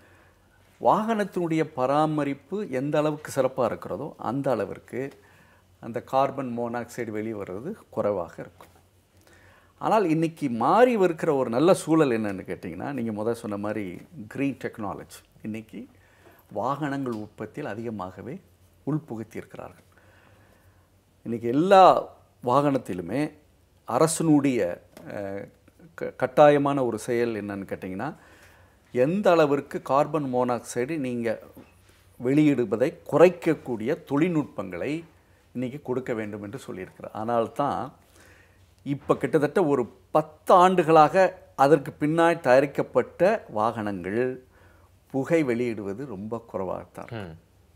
வாகனத்தினுடைய பராமரிப்பு எந்த அளவுக்கு சிறப்பாக இருக்கிறதோ அந்த அளவிற்கு அந்த கார்பன் மோனாக்சைடு வெளியே வர்றது குறைவாக இருக்கும் ஆனால் இன்னைக்கு மாறி இருக்கிற ஒரு நல்ல சூழல் என்னன்னு கேட்டிங்கன்னா நீங்கள் முதல் சொன்ன மாதிரி க்ரீன் டெக்னாலஜி இன்னைக்கு வாகனங்கள் உற்பத்தியில் அதிகமாகவே உள்புகுத்தி இருக்கிறார்கள் இன்னைக்கு எல்லா வாகனத்திலுமே அரசனுடைய அஹ், க- கட்டாயமான ஒரு செயல் என்னன்னு கேட்டிங்கன்னா எந்த அளவிற்கு கார்பன் மோனாக்சைடு நீங்கள் வெளியிடுவதை குறைக்கக்கூடிய தொழில்நுட்பங்களை இன்னைக்கு கொடுக்க வேண்டும் என்று சொல்லியிருக்கிறார் ஆனால் தான் இப்போ கிட்டத்தட்ட ஒரு பத்து ஆண்டுகளாக அதற்கு பின்னாடி தயாரிக்கப்பட்ட வாகனங்கள் புகை வெளியிடுவது ரொம்ப குறைவாகத்தான் இருக்கு. ம்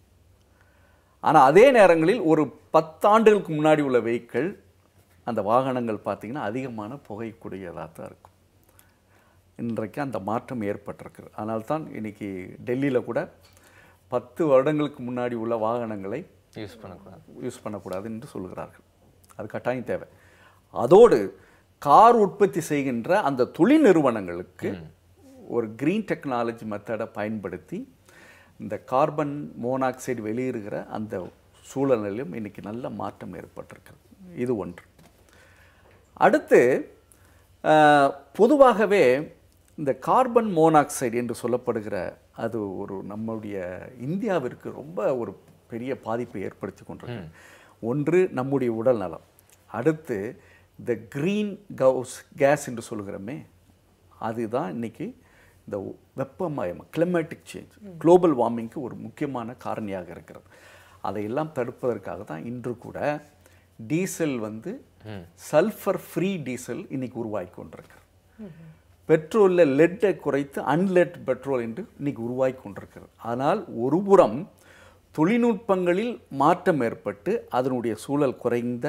ஆனால் அதே நேரங்களில் ஒரு பத்தாண்டுகளுக்கு முன்னாடி உள்ள வெஹிக்கிள் அந்த வாகனங்கள் பார்த்தீங்கன்னா அதிகமான புகைக்கூடியதாக தான் இருக்கும் இன்றைக்கு அந்த மாற்றம் ஏற்பட்டிருக்கு ஆனால் தான் இன்னைக்கு டெல்லியில் கூட பத்து வருடங்களுக்கு முன்னாடி உள்ள வாகனங்களை யூஸ் பண்ணக்கூடாது யூஸ் பண்ணக்கூடாது என்று சொல்கிறார்கள் அது கட்டாயம் தேவை அதோடு கார் உற்பத்தி செய்கின்ற அந்த தொழில் நிறுவனங்களுக்கு ஒரு கிரீன் டெக்னாலஜி மெத்தடை பயன்படுத்தி இந்த கார்பன் மோனாக்சைடு வெளியிடுகிற அந்த சூழலிலும் இன்னைக்கு நல்ல மாற்றம் ஏற்பட்டிருக்கிறது இது ஒன்று அடுத்து அஹ், பொதுவாகவே இந்த கார்பன் மோனாக்சைடு என்று சொல்லப்படுகிற அது ஒரு நம்முடைய இந்தியாவிற்கு ரொம்ப ஒரு பெரிய பாதிப்பை ஏற்படுத்தி கொண்டிருக்கு ஒன்று நம்முடைய உடல் நலம் அடுத்து இந்த க்ரீன் கவுஸ் கேஸ் என்று சொல்கிறோமே அதுதான் இன்னைக்கு இந்த வெப்பமயம் கிளைமேட்டிக் சேஞ்ச் குளோபல் வார்மிங்க்கு ஒரு முக்கியமான காரணியாக இருக்கிறது அதையெல்லாம் தடுப்பதற்காக தான் இன்று கூட டீசல் வந்து சல்ஃபர் ஃப்ரீ டீசல் இன்னைக்கு உருவாகி கொண்டிருக்கு பெட்ரோலில் லெட்டை குறைத்து அன்லெட் பெட்ரோல் என்று இன்னைக்கு உருவாகி கொண்டிருக்கிறது ஆனால் ஒருபுறம் தொழில்நுட்பங்களில் மாற்றம் ஏற்பட்டு அதனுடைய சூழல் குறைந்த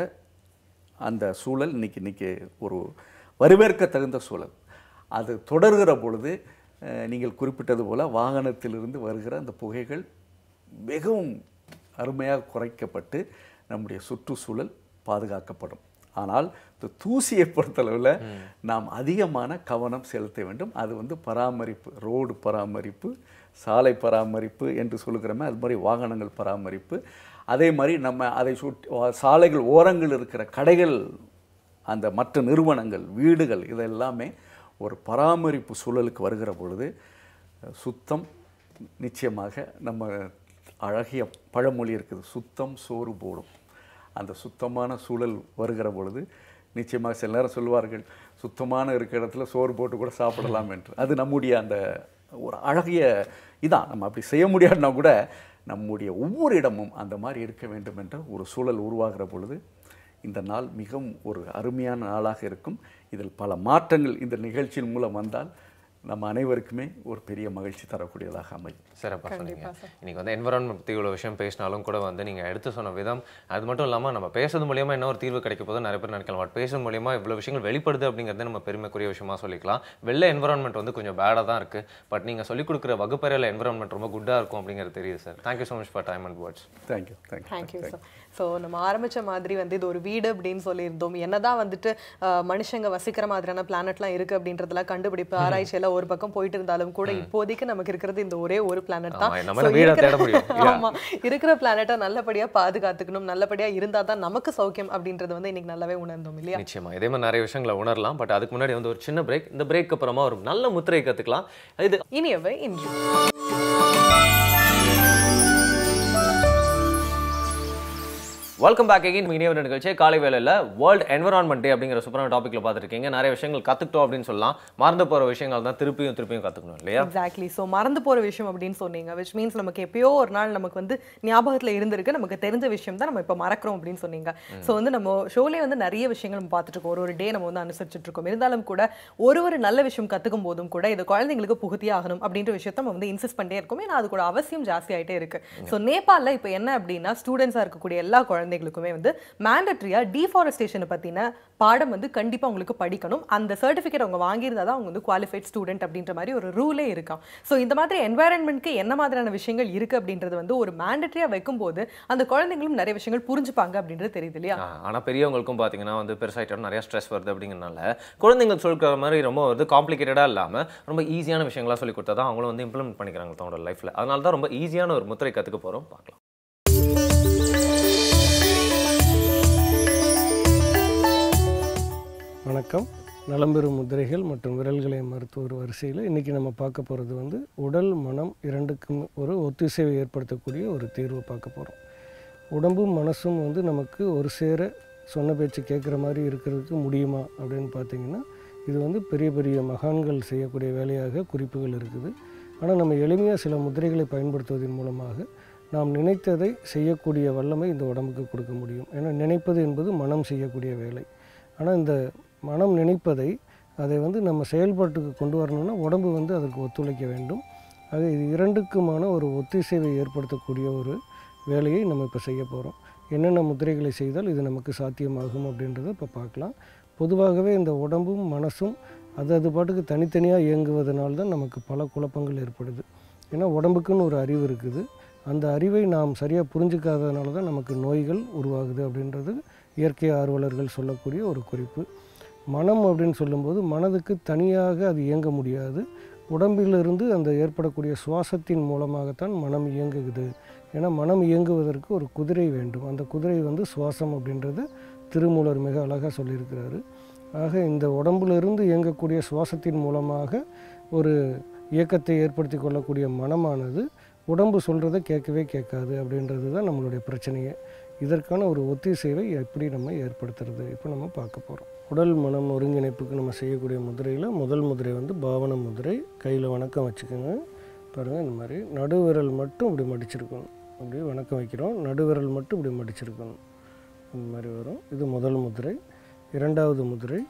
அந்த சூழல் இன்னைக்கு இன்னைக்கு ஒரு வரவேற்க தகுந்த சூழல் அது தொடர்கிற பொழுது அஹ், நீங்கள் குறிப்பிட்டது போல வாகனத்திலிருந்து வருகிற அந்த புகைகள் மிகவும் அருமையாக குறைக்கப்பட்டு நம்முடைய சுற்றுச்சூழல் பாதுகாக்கப்படும் ஆனால் இந்த தூசியை பொறுத்தளவில் நாம் அதிகமான கவனம் செலுத்த வேண்டும் அது வந்து பராமரிப்பு ரோடு பராமரிப்பு சாலை பராமரிப்பு என்று சொல்லுகிறோமே அது மாதிரி வாகனங்கள் பராமரிப்பு அதே மாதிரி நம்ம அதை சுற்றி வா- சாலைகள் ஓரங்கள் இருக்கிற கடைகள் அந்த மற்ற நிறுவனங்கள் வீடுகள் இதெல்லாமே ஒரு பராமரிப்பு சூழலுக்கு வருகிற பொழுது அஹ், சுத்தம் நிச்சயமாக நம்ம அழகிய பழமொழி இருக்குது சுத்தம் சோறு போடும் அந்த சுத்தமான சூழல் வருகிற பொழுது நிச்சயமாக சில நேரம் சொல்வார்கள் சுத்தமான இருக்கிற இடத்துல சோறு போட்டு கூட சாப்பிடலாம் என்று அது நம்முடைய அந்த ஒரு அழகிய இதான் நம்ம அப்படி செய்ய முடியாதுன்னா கூட நம்முடைய ஒவ்வொரு இடமும் அந்த மாதிரி இருக்க வேண்டும் என்ற ஒரு சூழல் உருவாகிற பொழுது இந்த நாள் மிகவும் ஒரு அருமையான நாளாக இருக்கும் இதில் பல மாற்றங்கள் இந்த நிகழ்ச்சியின் மூலம் வந்தால் நம்ம அனைவருக்குமே ஒரு பெரிய மகிழ்ச்சி தரக்கூடியதாக அமையும் சிறப்பாக சொன்னீங்க இன்னைக்கு வந்து என்வரான்மெண்ட் பற்றி இவ்வளோ விஷயம் பேசினாலும் கூட வந்து நீங்கள் எடுத்து சொன்ன விதம் அது மட்டும் இல்லாமல் நம்ம பேசுறது மூலியமா என்ன ஒரு தீர்வு கிடைக்க போதும் நிறைய பேர் நினைக்கலாம் பட் பேசுறது மூலியமா இவ்வளோ விஷயங்கள் வெளிப்படுது அப்படிங்கிறது நம்ம பெருமைக்குரிய விஷயமா சொல்லிக்கலாம் வெளில என்வரான்மெண்ட் வந்து கொஞ்சம் பேடாக தான் இருக்கு பட் நீங்கள் சொல்லிக் கொடுக்குற வகுப்பறையில் என்வரான்மெண்ட் ரொம்ப குட்டாக இருக்கும் அப்படிங்கிறது தெரியுது sir thank you so much for time and words thank you thank you thank you sir so நம்ம ஆரம்பிச்ச மாதிரி வந்து இது ஒரு வீடு அப்படின்னு சொல்லியிருந்தோம் என்னதான் வந்துட்டு அஹ், மனுஷங்க வசிக்கிற மாதிரியான பிளானட்லாம் இருக்கு அப்படின்றதெல்லாம் கண்டுபிடிப்பு ஆராய்ச்சியில ஒரு பக்கம் போயிட்டு இருந்தாலும் கூட இப்போதைக்கு நமக்கு இருக்கிறது இந்த ஒரே ஒரு பிளானட் தான் ஆமா, நம்ம So, வீடா இருக்கிற- தேட முடியும். Yeah. ஆமா இருக்கிற பிளானட்டை நல்லபடியா பாதுகாத்துக்கணும் நல்லபடியா இருந்தா தான் நமக்கு சௌக்கியம் அப்படின்றது வந்து இன்னைக்கு நல்லாவே உணர்ந்தோம் இல்லையா நிச்சயமா இதே மாதிரி நிறைய விஷயங்களை உணரலாம் பட் அதுக்கு முன்னாடி வந்து ஒரு சின்ன பிரேக் இந்த பிரேக் அப்புறமா ஒரு நல்ல முத்திரை கத்துக்கலாம் இது இனியவை இன்று வெல்கம் பேக் அகைன் இனிய ஒரு நிகழ்ச்சி காலை வேலையில் வேர்ல்ட் என்வரான்மெண்ட் டே அப்படிங்கிற சூப்பரான டாப்பிக்ல பார்த்துருக்கீங்க நிறைய விஷயங்கள் கத்துக்கிட்டோம் அப்படின்னு சொல்லலாம் மறந்து போற விஷயங்கள் தான் திருப்பியும் திருப்பியும் கத்துக்கணும் இல்லையா எக்ஸாக்ட்லி ஸோ மறந்து போற விஷயம் அப்படின்னு சொன்னீங்க விச் மீன்ஸ் நமக்கு எப்பயோ ஒரு நாள் நமக்கு வந்து ஞாபகத்துல இருந்திருக்கு நமக்கு தெரிஞ்ச விஷயம் தான் நம்ம இப்போ மறக்கிறோம் அப்படின்னு சொன்னீங்க ஸோ வந்து நம்ம ஷோலே வந்து நிறைய விஷயங்கள் நம்ம பார்த்துட்டு இருக்கோம் ஒரு ஒரு டே நம்ம வந்து அனுசரிச்சுட்டு இருக்கோம் இருந்தாலும் கூட ஒரு ஒரு நல்ல விஷயம் கத்துக்கும் போதும் கூட இது குழந்தைங்களுக்கு புகுத்தியே ஆகணும் அப்படின்ற விஷயத்த நம்ம வந்து இன்சிஸ்ட் பண்ணிட்டே இருக்கோம் ஏன்னா அது கூட அவசியம் ஜாஸ்தி ஆயிட்டே இருக்கு ஸோ நேபாளில் இப்போ என்ன அப்படின்னா ஸ்டூடெண்ட்ஸாக இருக்கக்கூடிய எல்லா குழந்தைகளுக்குமே வந்து மேண்டட்ரியா டீஃபாரஸ்டேஷனை பத்தின பாடம் வந்து கண்டிப்பா உங்களுக்கு படிக்கணும் அந்த சர்டிஃபிகேட் அவங்க வாங்கியிருந்தா தான் அவங்க வந்து குவாலிஃபைட் ஸ்டூடெண்ட் அப்படின்ற மாதிரி ஒரு ரூலே இருக்காம் ஸோ இந்த மாதிரி என்வாயரன்மெண்ட்க்கு என்ன மாதிரியான விஷயங்கள் இருக்கு அப்படின்றது வந்து ஒரு மேண்டட்ரியா வைக்கும்போது அந்த குழந்தைங்களும் நிறைய விஷயங்கள் புரிஞ்சுப்பாங்க அப்படின்றது தெரியுது இல்லையா ஆ, ஆனா பெரியவங்களுக்கும் பார்த்தீங்கன்னா வந்து பெருசாயிட்டோம் நிறைய ஸ்ட்ரெஸ் வருது அப்படிங்கிறனால குழந்தைங்களுக்கு சொல்லிக்கிற மாதிரி ரொம்ப வந்து காம்ப்ளிகேட்டடாக இல்லாமல் ரொம்ப ஈஸியான விஷயங்களா சொல்லி கொடுத்தா தான் அவங்களும் வந்து இம்ப்ளிமெண்ட் பண்ணிக்கிறாங்க தன்னோட லைஃப்ல அதனால தான் ரொம்ப ஈஸியான ஒரு முத்திரை கத்துக்க போறோம் பார்க்கலாம் வணக்கம் நலம்பெறும் முதிரைகள் மற்றும் விரல்களை மருத்துவர் வரிசையில் இன்றைக்கி நம்ம பார்க்க போகிறது வந்து உடல் மனம் இரண்டுக்கும் ஒரு ஒத்திசைவை ஏற்படுத்தக்கூடிய ஒரு தீர்வை பார்க்க போகிறோம் உடம்பும் மனசும் வந்து நமக்கு ஒரு சேர சொன்ன பேச்சு கேட்குற மாதிரி இருக்கிறதுக்கு முடியுமா அப்படின்னு பார்த்தீங்கன்னா இது வந்து பெரிய பெரிய மகான்கள் செய்யக்கூடிய வேலையாக குறிப்புகள் இருக்குது ஆனால் நம்ம எளிமையாக சில முதிரைகளை பயன்படுத்துவதன் மூலமாக நாம் நினைத்ததை செய்யக்கூடிய வல்லமை இந்த உடம்புக்கு கொடுக்க முடியும் ஏன்னா நினைப்பது என்பது மனம் செய்யக்கூடிய வேலை ஆனால் இந்த மனம் நினைப்பதை அதை வந்து நம்ம செயல்பாட்டுக்கு கொண்டு வரணும்னா உடம்பு வந்து அதற்கு ஒத்துழைக்க வேண்டும் ஆக இது இரண்டுக்குமான ஒரு ஒத்திசைவை ஏற்படுத்தக்கூடிய ஒரு வேலையை நம்ம இப்போ செய்ய போகிறோம் என்னென்ன முத்திரைகளை செய்தால் இது நமக்கு சாத்தியமாகும் அப்படின்றத இப்போ பார்க்கலாம் பொதுவாகவே இந்த உடம்பும் மனசும் அது அது பாட்டுக்கு தனித்தனியாக இயங்குவதனால தான் நமக்கு பல குழப்பங்கள் ஏற்படுது ஏன்னா உடம்புக்குன்னு ஒரு அறிவு இருக்குது அந்த அறிவை நாம் சரியாக புரிஞ்சுக்காததுனால தான் நமக்கு நோய்கள் உருவாகுது அப்படின்றது இயற்கை ஆர்வலர்கள் சொல்லக்கூடிய ஒரு குறிப்பு மனம் அப்படின்னு சொல்லும்போது மனதுக்கு தனியாக அது இயங்க முடியாது உடம்பிலிருந்து அந்த ஏற்படக்கூடிய சுவாசத்தின் மூலமாகத்தான் மனம் இயங்குகிறது ஏன்னா மனம் இயங்குவதற்கு ஒரு குதிரை வேண்டும் அந்த குதிரை வந்து சுவாசம் அப்படின்றது திருமூலர் மிக அழகாக சொல்லியிருக்கிறாரு ஆக இந்த உடம்பிலிருந்து இயங்கக்கூடிய சுவாசத்தின் மூலமாக ஒரு இயக்கத்தை ஏற்படுத்தி கொள்ளக்கூடிய மனமானது உடம்பு சொல்கிறத கேட்கவே கேட்காது அப்படின்றது தான் நம்மளுடைய பிரச்சனையே இதற்கான ஒரு ஒத்திசைவை எப்படி நம்ம ஏற்படுத்துறது இப்போ நம்ம பார்க்க போகிறோம் உடல் மனம் ஒருங்கிணைப்புக்கு நம்ம செய்யக்கூடிய முதிரையில் முதல் முதிரை வந்து பாவன முதிரை கையில் வணக்கம் வச்சுக்கோங்க பாருங்கள் இந்த மாதிரி நடுவிரல் மட்டும் இப்படி மடிச்சிருக்கணும் அப்படியே வணக்கம் வைக்கிறோம் நடுவிரல் மட்டும் இப்படி மடிச்சிருக்கணும் இந்த மாதிரி வரும் இது முதல் முதிரை இரண்டாவது முதிரை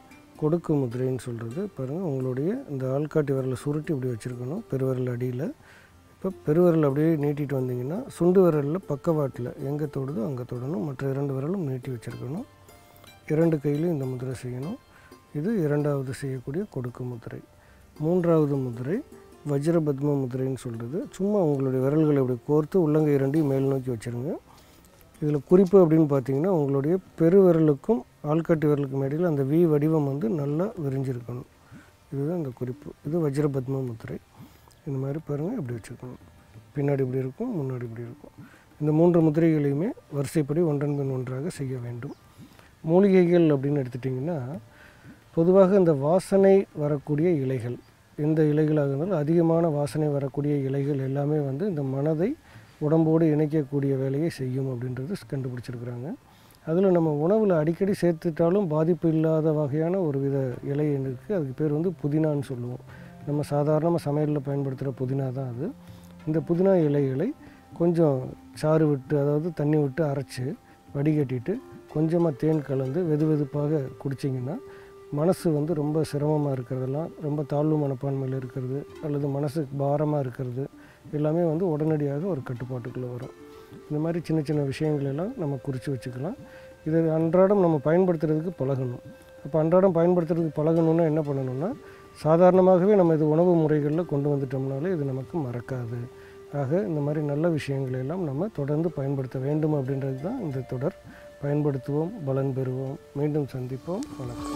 கொடுக்கு முதிரைன்னு சொல்கிறது பாருங்கள் உங்களுடைய இந்த ஆள்காட்டி விரலை சுருட்டி இப்படி வச்சுருக்கணும் பெருவிரல் அடியில் இப்போ பெருவிரல் அப்படியே நீட்டிட்டு வந்தீங்கன்னா சுண்டு விரலில் பக்கவாட்டில் எங்கே தொடுதோ அங்கே தொடணும் மற்ற இரண்டு விரலும் நீட்டி வச்சுருக்கணும் இரண்டு கையிலையும் இந்த முதிரை செய்யணும் இது இரண்டாவது செய்யக்கூடிய கொடுக்கு முதிரை மூன்றாவது முதிரை வஜ்ரபத்ம முதிரைன்னு சொல்கிறது சும்மா உங்களுடைய விரல்களை இப்படி கோர்த்து உள்ளங்கை இரண்டையும் மேல் நோக்கி வச்சுருங்க இதில் குறிப்பு அப்படின்னு பார்த்தீங்கன்னா உங்களுடைய பெருவிரலுக்கும் ஆள்காட்டி விரலுக்கும் இடையில் அந்த வி வடிவம் வந்து நல்லா விரிஞ்சிருக்கணும் இதுதான் இந்த குறிப்பு இது வஜ்ரபத்ம முத்திரை இந்த மாதிரி பாருங்கள் இப்படி வச்சுக்கணும் பின்னாடி இப்படி இருக்கும் முன்னாடி இப்படி இருக்கும் இந்த மூன்று முத்திரைகளையுமே வரிசைப்படி ஒன்றன் பின் ஒன்றாக செய்ய வேண்டும் மூலிகைகள் அப்படின்னு எடுத்துட்டிங்கன்னா பொதுவாக இந்த வாசனை வரக்கூடிய இலைகள் எந்த இலைகளாக இருந்தாலும் அதிகமான வாசனை வரக்கூடிய இலைகள் எல்லாமே வந்து இந்த மனதை உடம்போடு இணைக்கக்கூடிய வேலையை செய்யும் அப்படின்றது கண்டுபிடிச்சிருக்கிறாங்க அதில் நம்ம உணவில் அடிக்கடி சேர்த்துட்டாலும் பாதிப்பு இல்லாத வகையான ஒரு வித இலை இருக்குது அதுக்கு பேர் வந்து புதினான்னு சொல்லுவோம் நம்ம சாதாரணமாக சமையலில் பயன்படுத்துகிற புதினா தான் அது இந்த புதினா இலைகளை கொஞ்சம் சாறு விட்டு அதாவது தண்ணி விட்டு அரைச்சி வடிகட்டிட்டு கொஞ்சமாக தேன் கலந்து வெது வெதுப்பாக குடிச்சிங்கன்னா மனசு வந்து ரொம்ப சிரமமாக இருக்கிறதெல்லாம் ரொம்ப தாழ்வு மனப்பான்மையில் இருக்கிறது அல்லது மனசு பாரமாக இருக்கிறது எல்லாமே வந்து உடனடியாக ஒரு கட்டுப்பாட்டுக்குள்ளே வரும் இந்த மாதிரி சின்ன சின்ன விஷயங்கள் எல்லாம் நம்ம குறித்து வச்சுக்கலாம் இதை அன்றாடம் நம்ம பயன்படுத்துறதுக்கு பழகணும் அப்போ அன்றாடம் பயன்படுத்துறதுக்கு பழகணுன்னா என்ன பண்ணணும்னா சாதாரணமாகவே நம்ம இது உணவு முறைகளில் கொண்டு வந்துட்டோம்னாலே இது நமக்கு மறக்காது ஆக இந்த மாதிரி நல்ல விஷயங்களை எல்லாம் நம்ம தொடர்ந்து பயன்படுத்த வேண்டும் அப்படின்றது தான் இந்த தொடர் பயன்படுத்துவோம் பலன் பெறுவோம் மீண்டும் சந்திப்போம் வணக்கம்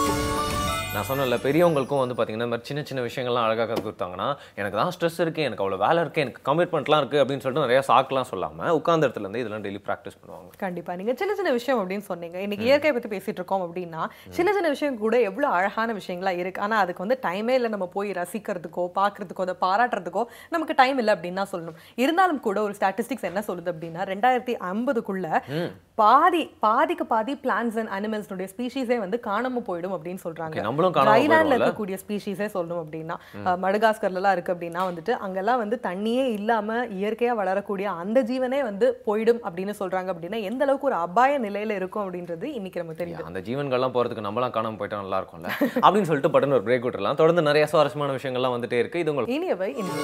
நான் சொன்னல பெரியவங்களுக்கும் வந்து பார்த்தீங்கன்னா இந்த மாதிரி சின்ன சின்ன விஷயங்கள்லாம் அழகாக கற்று கொடுத்தாங்கன்னா எனக்கு தான் ஸ்ட்ரெஸ் இருக்குது எனக்கு அவ்வளோ வேலை இருக்குது எனக்கு கமிட்மெண்ட்லாம் இருக்குது அப்படின்னு சொல்லிட்டு நிறைய சாக்குலாம் சொல்லாமல் உட்கார்ந்த இடத்துல இருந்து இதெல்லாம் டெய்லி ப்ராக்டிஸ் பண்ணுவாங்க கண்டிப்பா நீங்க சின்ன சின்ன விஷயம் அப்படின்னு சொன்னீங்க இன்னைக்கு இயற்கை பத்தி பேசிட்டு இருக்கோம் அப்படின்னா சின்ன சின்ன விஷயம் கூட எவ்வளவு அழகான விஷயங்களா இருக்கு ஆனா அதுக்கு வந்து டைமே இல்லை நம்ம போய் ரசிக்கிறதுக்கோ பார்க்கறதுக்கோ அதை பாராட்டுறதுக்கோ நமக்கு டைம் இல்லை அப்படின்னு தான் சொல்லணும் இருந்தாலும் கூட ஒரு ஸ்டாட்டிஸ்டிக்ஸ் என்ன சொல்லுது அப்படின்னா ரெண்டாயிரத்தி ஐம்பதுக்குள்ள பாதி பாதிக்கு பாதி பிளான்ஸ் அண்ட் அனிமல்ஸ்னுடைய ஸ்பீஷீஸே வந்து காணாம போயிடும் அப்படின்னு சொல்றாங்க Okay, நம்மளும் காணாம ட்ரைலாண்ட்ல போயிடுவோம்ல? இருக்கக்கூடிய ஸ்பீஷீஸே சொல்லணும் அப்படின்னா அஹ், மடகாஸ்கர்ல எல்லாம் இருக்கு அப்படின்னா வந்துட்டு அங்கெல்லாம் வந்து தண்ணியே இல்லாம இயற்கையா வளரக்கூடிய அந்த ஜீவனே வந்து போயிடும் அப்படின்னு சொல்றாங்க அப்படின்னா எந்த அளவுக்கு ஒரு அபாய நிலையில இருக்கும் அப்படின்றது இன்னைக்கு நமக்கு தெரியுது அந்த ஜீவன்கள்லாம் போகிறதுக்கு நம்மளாம் காணாம போயிட்டா நல்லா இருக்கும்ல அப்படின்னு சொல்லிட்டு பட்டன் ஒரு பிரேக் விட்டுறலாம் தொடர்ந்து நிறைய சுவாரஸ்யமான விஷயங்கள்லாம் வந்துட்டே இருக்கு இது உங்களுக்கு இனியவை இனிய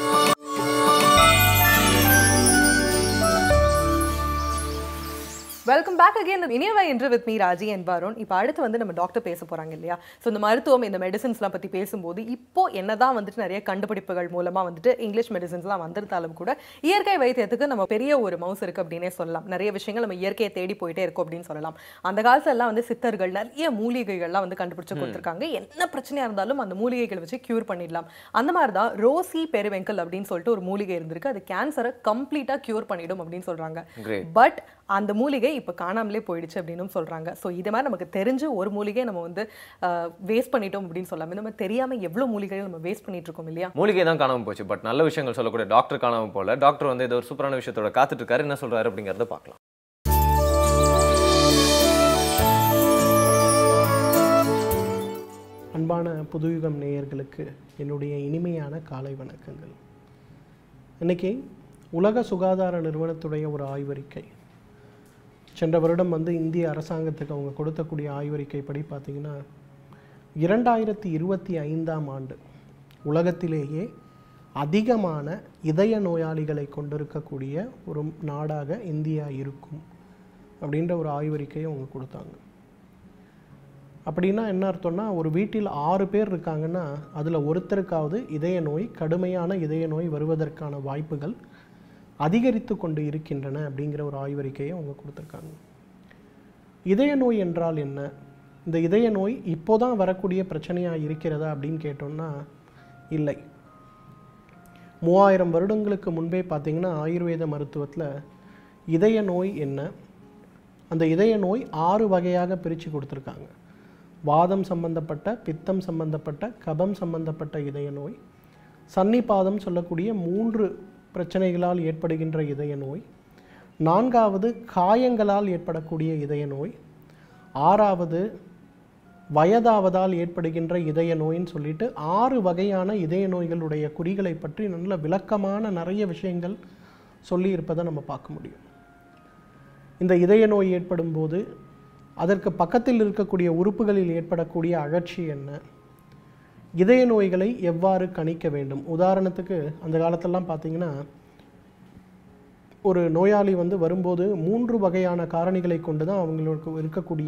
welcome back again Iniyavai Endru with me Raji and Varun இப்போ அடுத்து வந்து நம்ம டாக்டர் பேச போறாங்க இல்லையா ஸோ இந்த மருத்துவம் இந்த மெடிசன்ஸ்லாம் பற்றி பேசும்போது இப்போ என்னதான் வந்துட்டு நிறைய கண்டுபிடிப்புகள் மூலமா வந்துட்டு இங்கிலீஷ் மெடிசன்ஸ்லாம் வந்திருந்தாலும் கூட இயற்கை வைத்தியத்துக்கு நம்ம பெரிய ஒரு மவுஸ் இருக்கு அப்படின்னே சொல்லலாம் நிறைய விஷயங்கள் நம்ம இயற்கையை தேடி போயிட்டே இருக்கோம் அப்படின்னு சொல்லலாம் அந்த காலத்துல எல்லாம் வந்து சித்தர்கள் நிறைய மூலிகைகள்லாம் வந்து கண்டுபிடிச்சு கொடுத்துருக்காங்க என்ன பிரச்சனையா இருந்தாலும் அந்த மூலிகைகள் வச்சு கியூர் பண்ணிடலாம் அந்த மாதிரி தான் ரோசி பெருவெங்கல் அப்படின்னு சொல்லிட்டு ஒரு மூலிகை இருந்திருக்கு அது கேன்சரை கம்ப்ளீட்டா கியூர் பண்ணிடும் அப்படின்னு சொல்றாங்க Great. பட் அந்த மூலிகை இப்போ காணாமலே போயிடுச்சு அப்படின்னு சொல்றாங்க ஸோ இது மாதிரி நமக்கு தெரிஞ்சு ஒரு மூலிகை நம்ம வந்து வேஸ்ட் பண்ணிட்டோம் அப்படின்னு சொல்லாம இந்த மாதிரி தெரியாம எவ்வளவு மூலிகைகள் நம்ம வேஸ்ட் பண்ணிட்டு இருக்கோம் இல்லையா மூலிகை தான் காணாம போச்சு பட் நல்ல விஷயங்கள் சொல்லக்கூடிய டாக்டர் காணாம போல டாக்டர் வந்து ஏதோ ஒரு சூப்பரான விஷயத்தோட காத்துட்டு இருக்காரு என்ன சொல்றாரு அப்படிங்கறத பார்க்கலாம் அன்பான புதுயுகம் நேயர்களுக்கு என்னுடைய இனிமையான காலை வணக்கங்கள் இன்னைக்கு உலக சுகாதார நிறுவனத்துடைய ஒரு ஆய்வறிக்கை சென்ற வருடம் வந்து இந்திய அரசாங்கத்துக்கு அவங்க கொடுத்தக்கூடிய ஆய்வறிக்கை படி பார்த்தீங்கன்னா இரண்டாயிரத்தி இருபத்தி ஐந்தாம் ஆண்டு உலகத்திலேயே அதிகமான இதய நோயாளிகளை கொண்டிருக்கக்கூடிய ஒரு நாடாக இந்தியா இருக்கும் அப்படின்ற ஒரு ஆய்வறிக்கையை அவங்க கொடுத்தாங்க அப்படின்னா என்ன அர்த்தம்னா ஒரு வீட்டில் ஆறு பேர் இருக்காங்கன்னா அதில் ஒருத்தருக்காவது இதய நோய் கடுமையான இதய நோய் வருவதற்கான வாய்ப்புகள் அதிகரித்து கொண்டு இருக்கின்றன அப்படிங்கிற ஒரு ஆய்வறிக்கையை அவங்க கொடுத்துருக்காங்க இதய நோய் என்றால் என்ன இந்த இதய நோய் இப்போதான் வரக்கூடிய பிரச்சனையாக இருக்கிறதா அப்படின்னு கேட்டோம்னா இல்லை மூவாயிரம் வருடங்களுக்கு முன்பே பார்த்தீங்கன்னா ஆயுர்வேத மருத்துவத்தில் இதய நோய் என்ன அந்த இதய நோய் ஆறு வகையாக பிரித்து கொடுத்துருக்காங்க வாதம் சம்பந்தப்பட்ட பித்தம் சம்பந்தப்பட்ட கபம் சம்பந்தப்பட்ட இதய நோய் சன்னிபாதம் சொல்லக்கூடிய மூன்று பிரச்சனைகளால் ஏற்படுகின்ற இதய நோய் நான்காவது காயங்களால் ஏற்படக்கூடிய இதய நோய் ஆறாவது வயதாவதால் ஏற்படுகின்ற இதய நோயின்னு சொல்லிட்டு ஆறு வகையான இதய நோய்களுடைய குறிகளை பற்றி நல்ல விளக்கமான நிறைய விஷயங்கள் சொல்லி இருப்பதை நம்ம பார்க்க முடியும் இந்த இதய நோய் ஏற்படும் போது அதற்கு பக்கத்தில் இருக்கக்கூடிய உறுப்புகளில் ஏற்படக்கூடிய அழற்சி என்ன இதய நோய்களை எவ்வாறு கணிக்க வேண்டும் உதாரணத்துக்கு அந்த காலத்திலலாம் பார்த்தீங்கன்னா ஒரு நோயாளி வந்து வரும்போது மூன்று வகையான காரணிகளை கொண்டு தான் அவங்களுக்கு இருக்கக்கூடிய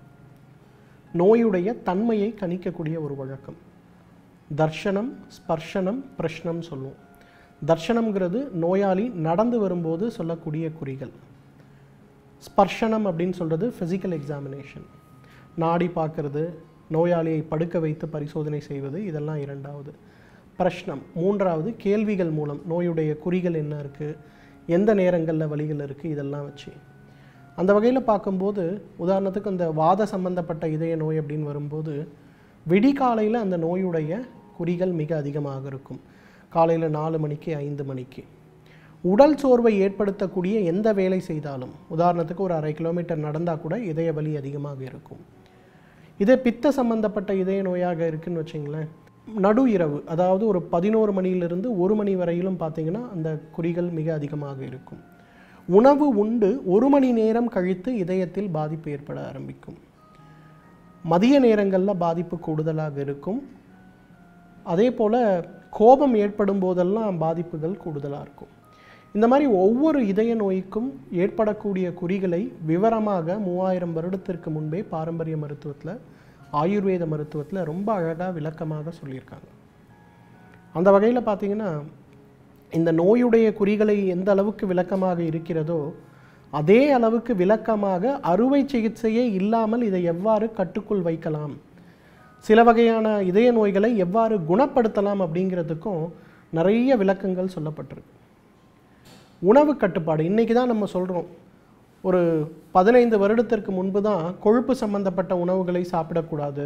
நோயுடைய தன்மையை கணிக்கக்கூடிய ஒரு வழக்கம் தர்ஷனம் ஸ்பர்ஷனம் பிரஷ்னம் சொல்லுவோம் தர்ஷனம்ங்கிறது நோயாளி நடந்து வரும்போது சொல்லக்கூடிய குறிகள் ஸ்பர்ஷனம் அப்படின்னு சொல்கிறது ஃபிசிக்கல் எக்ஸாமினேஷன் நாடி பார்க்கறது நோயாளியை படுக்க வைத்து பரிசோதனை செய்வது இதெல்லாம் இரண்டாவது பிரஷ்னம் மூன்றாவது கேள்விகள் மூலம் நோயுடைய குறிகள் என்ன இருக்குது எந்த நேரங்களில் வலிகள் இருக்குது இதெல்லாம் வச்சு அந்த வகையில் பார்க்கும்போது உதாரணத்துக்கு இந்த வாத சம்பந்தப்பட்ட இதய நோய் அப்படின்னு வரும்போது விடிகாலையில் அந்த நோயுடைய குறிகள் மிக அதிகமாக இருக்கும் காலையில் நாலு மணிக்கு ஐந்து மணிக்கு உடல் சோர்வை ஏற்படுத்தக்கூடிய எந்த வேலை செய்தாலும் உதாரணத்துக்கு ஒரு அரை கிலோமீட்டர் நடந்தால் கூட இதய வலி அதிகமாக இருக்கும் இதே பித்த சம்பந்தப்பட்ட இதய நோயாக இருக்குன்னு வச்சிங்களேன் நடு இரவு அதாவது ஒரு பதினோரு மணியிலிருந்து ஒரு மணி வரையிலும் பார்த்தீங்கன்னா அந்த குறிகள் மிக அதிகமாக இருக்கும் உணவு உண்டு ஒரு மணி நேரம் கழித்து இதயத்தில் பாதிப்பு ஏற்பட ஆரம்பிக்கும் மதிய நேரங்களில் பாதிப்பு கூடுதலாக இருக்கும் அதே போல் கோபம் ஏற்படும் போதெல்லாம் பாதிப்புகள் கூடுதலாக இருக்கும் இந்த மாதிரி ஒவ்வொரு இதய நோய்க்கும் ஏற்படக்கூடிய குறிகளை விவரமாக மூவாயிரம் வருடத்திற்கு முன்பே பாரம்பரிய மருத்துவத்தில் ஆயுர்வேத மருத்துவத்தில் ரொம்ப அழகாக விளக்கமாக சொல்லியிருக்காங்க அந்த வகையில் பார்த்தீங்கன்னா இந்த நோயுடைய குறிகளை எந்த அளவுக்கு விளக்கமாக இருக்கிறதோ அதே அளவுக்கு விளக்கமாக அறுவை சிகிச்சையே இல்லாமல் இதை எவ்வாறு கட்டுக்குள் வைக்கலாம் சில வகையான இதய நோய்களை எவ்வாறு குணப்படுத்தலாம் அப்படிங்கிறதுக்கும் நிறைய விளக்கங்கள் சொல்லப்பட்டிருக்கு உணவு கட்டுப்பாடு இன்றைக்கி தான் நம்ம சொல்கிறோம் ஒரு பதினைந்து வருடத்திற்கு முன்பு தான் கொழுப்பு சம்பந்தப்பட்ட உணவுகளை சாப்பிடக்கூடாது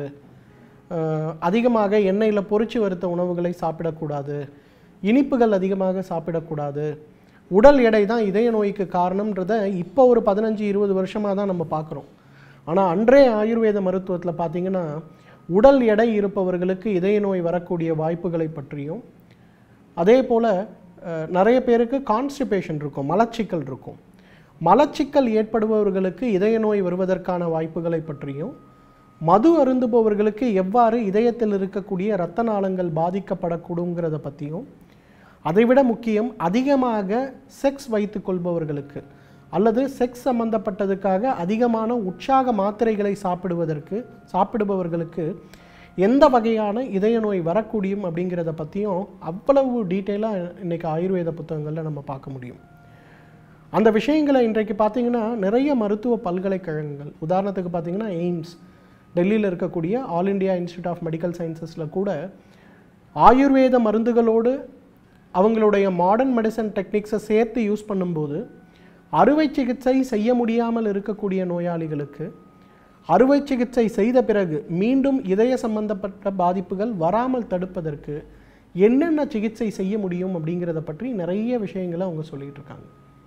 அஹ், அதிகமாக எண்ணெயில் பொரிச்சு வறுத்த உணவுகளை சாப்பிடக்கூடாது இனிப்புகள் அதிகமாக சாப்பிடக்கூடாது உடல் எடை தான் இதய நோய்க்கு காரணம்ன்றத இப்போ ஒரு பதினஞ்சு இருபது வருஷமாக தான் நம்ம பார்க்குறோம் ஆனால் அன்றைய ஆயுர்வேத மருத்துவத்தில் பார்த்தீங்கன்னா உடல் எடை இருப்பவர்களுக்கு இதய நோய் வரக்கூடிய வாய்ப்புகளை பற்றியும் அதே போல் நிறைய பேருக்கு கான்ஸ்டிபேஷன் இருக்கும் மலச்சிக்கல் இருக்கும் மலச்சிக்கல் ஏற்படுபவர்களுக்கு இதய நோய் வருவதற்கான வாய்ப்புகளை பற்றியும் மது அருந்துபவர்களுக்கு எவ்வாறு இதயத்தில் இருக்கக்கூடிய இரத்த நாளங்கள் பாதிக்கப்படக்கூடுங்கிறத பற்றியும் அதைவிட முக்கியம் அதிகமாக செக்ஸ் வைத்துக் கொள்பவர்களுக்கு அல்லது செக்ஸ் சம்பந்தப்பட்டதுக்காக அதிகமான உற்சாக மாத்திரைகளை சாப்பிடுவதற்கு சாப்பிடுபவர்களுக்கு எந்த வகையான இதய நோய் வரக்கூடியும் அப்படிங்கிறத பற்றியும் அவ்வளவு டீட்டெயிலாக இன்னைக்கு ஆயுர்வேத புத்தகங்களில் நம்ம பார்க்க முடியும் அந்த விஷயங்களை இன்றைக்கு பார்த்தீங்கன்னா நிறைய மருத்துவ பல்கலைக்கழகங்கள் உதாரணத்துக்கு பார்த்தீங்கன்னா எய்ம்ஸ் டெல்லியில் இருக்கக்கூடிய all India institute of medical சயின்சஸில் கூட ஆயுர்வேத மருந்துகளோடு அவங்களுடைய மாடர்ன் மெடிசன் டெக்னிக்ஸை சேர்த்து யூஸ் பண்ணும்போது அறுவை சிகிச்சை செய்ய முடியாமல் இருக்கக்கூடிய நோயாளிகளுக்கு அறுவை சிகிச்சை செய்த பிறகு மீண்டும் இதய சம்பந்தப்பட்ட பாதிப்புகள் வராமல் தடுப்பதற்கு என்னென்ன சிகிச்சை செய்ய முடியும் அப்படிங்கிறத பற்றி நிறைய விஷயங்களை அவங்க சொல்லிட்டு இருக்காங்க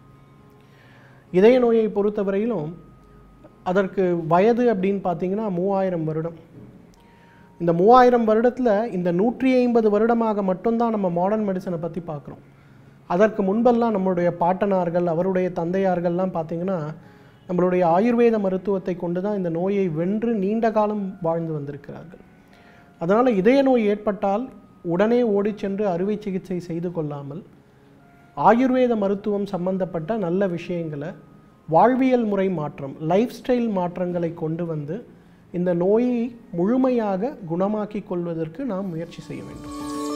இதய நோயை பொறுத்தவரையிலும் அதற்கு வயது அப்படின்னு பார்த்தீங்கன்னா மூவாயிரம் வருடம் இந்த மூவாயிரம் வருடத்தில் இந்த நூற்றி ஐம்பது வருடமாக மட்டும்தான் நம்ம மாடர்ன் மெடிசனை பற்றி பார்க்குறோம் அதற்கு முன்பெல்லாம் நம்மளுடைய பாட்டனார்கள் அவருடைய தந்தையார்கள்லாம் பார்த்தீங்கன்னா நம்மளுடைய ஆயுர்வேத மருத்துவத்தை கொண்டு தான் இந்த நோயை வென்று நீண்ட காலம் வாழ்ந்து வந்திருக்கிறார்கள் அதனால் இதய நோய் ஏற்பட்டால் உடனே ஓடிச் சென்று அறுவை சிகிச்சை செய்து கொள்ளாமல் ஆயுர்வேத மருத்துவம் சம்பந்தப்பட்ட நல்ல விஷயங்களை வாழ்வியல் முறை மாற்றம் லைஃப் ஸ்டைல் மாற்றங்களை கொண்டு வந்து இந்த நோயை முழுமையாக குணமாக்கி கொள்வதற்கு நாம் முயற்சி செய்ய வேண்டும்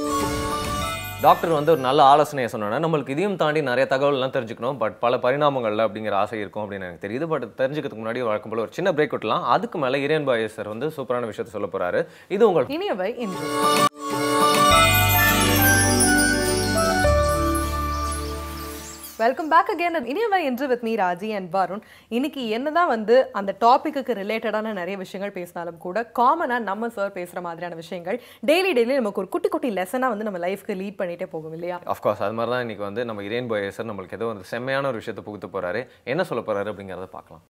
டாக்டர் வந்து ஒரு நல்ல ஆலோசனையை சொன்னோன்னா நம்மளுக்கு இதையும் தாண்டி நிறைய தகவல்லாம் தெரிஞ்சுக்கணும் பட் பல பரிணாமங்கள்ல அப்படிங்கிற ஆசை இருக்கும் அப்படின்னு எனக்கு தெரியுது பட் தெரிஞ்சுக்கிறதுக்கு முன்னாடி வழக்கம் போல ஒரு சின்ன பிரேக் விட்டலாம் அதுக்கு மேலே இரியன் பாய் சார் வந்து சூப்பரான விஷயத்தை சொல்ல போறாரு இது உங்கள் இனியவை இன்று welcome back again Iniyavai Endru with me Raji and Varun இன்னைக்கு என்னதான் வந்து அந்த டாபிக்கு ரிலேட்டடான நிறைய விஷயங்கள் பேசினாலும் கூட காமனாக நம்ம சார் பேசுகிற மாதிரியான விஷயங்கள் டெய்லி டெய்லி நமக்கு ஒரு குட்டி குட்டி லெசனாக வந்து நம்ம லைஃப்க்கு லீட் பண்ணிட்டே போகும் இல்லையா அஃப்கோர்ஸ் அது மாதிரி தான் இன்னைக்கு வந்து நம்ம இரியன் பாய் சார் நம்மளுக்கு ஏதோ ஒரு செம்மையான ஒரு விஷயத்தை புகுத்த போறாரு என்ன சொல்ல போறாரு அப்படிங்கிறத பார்க்கலாம்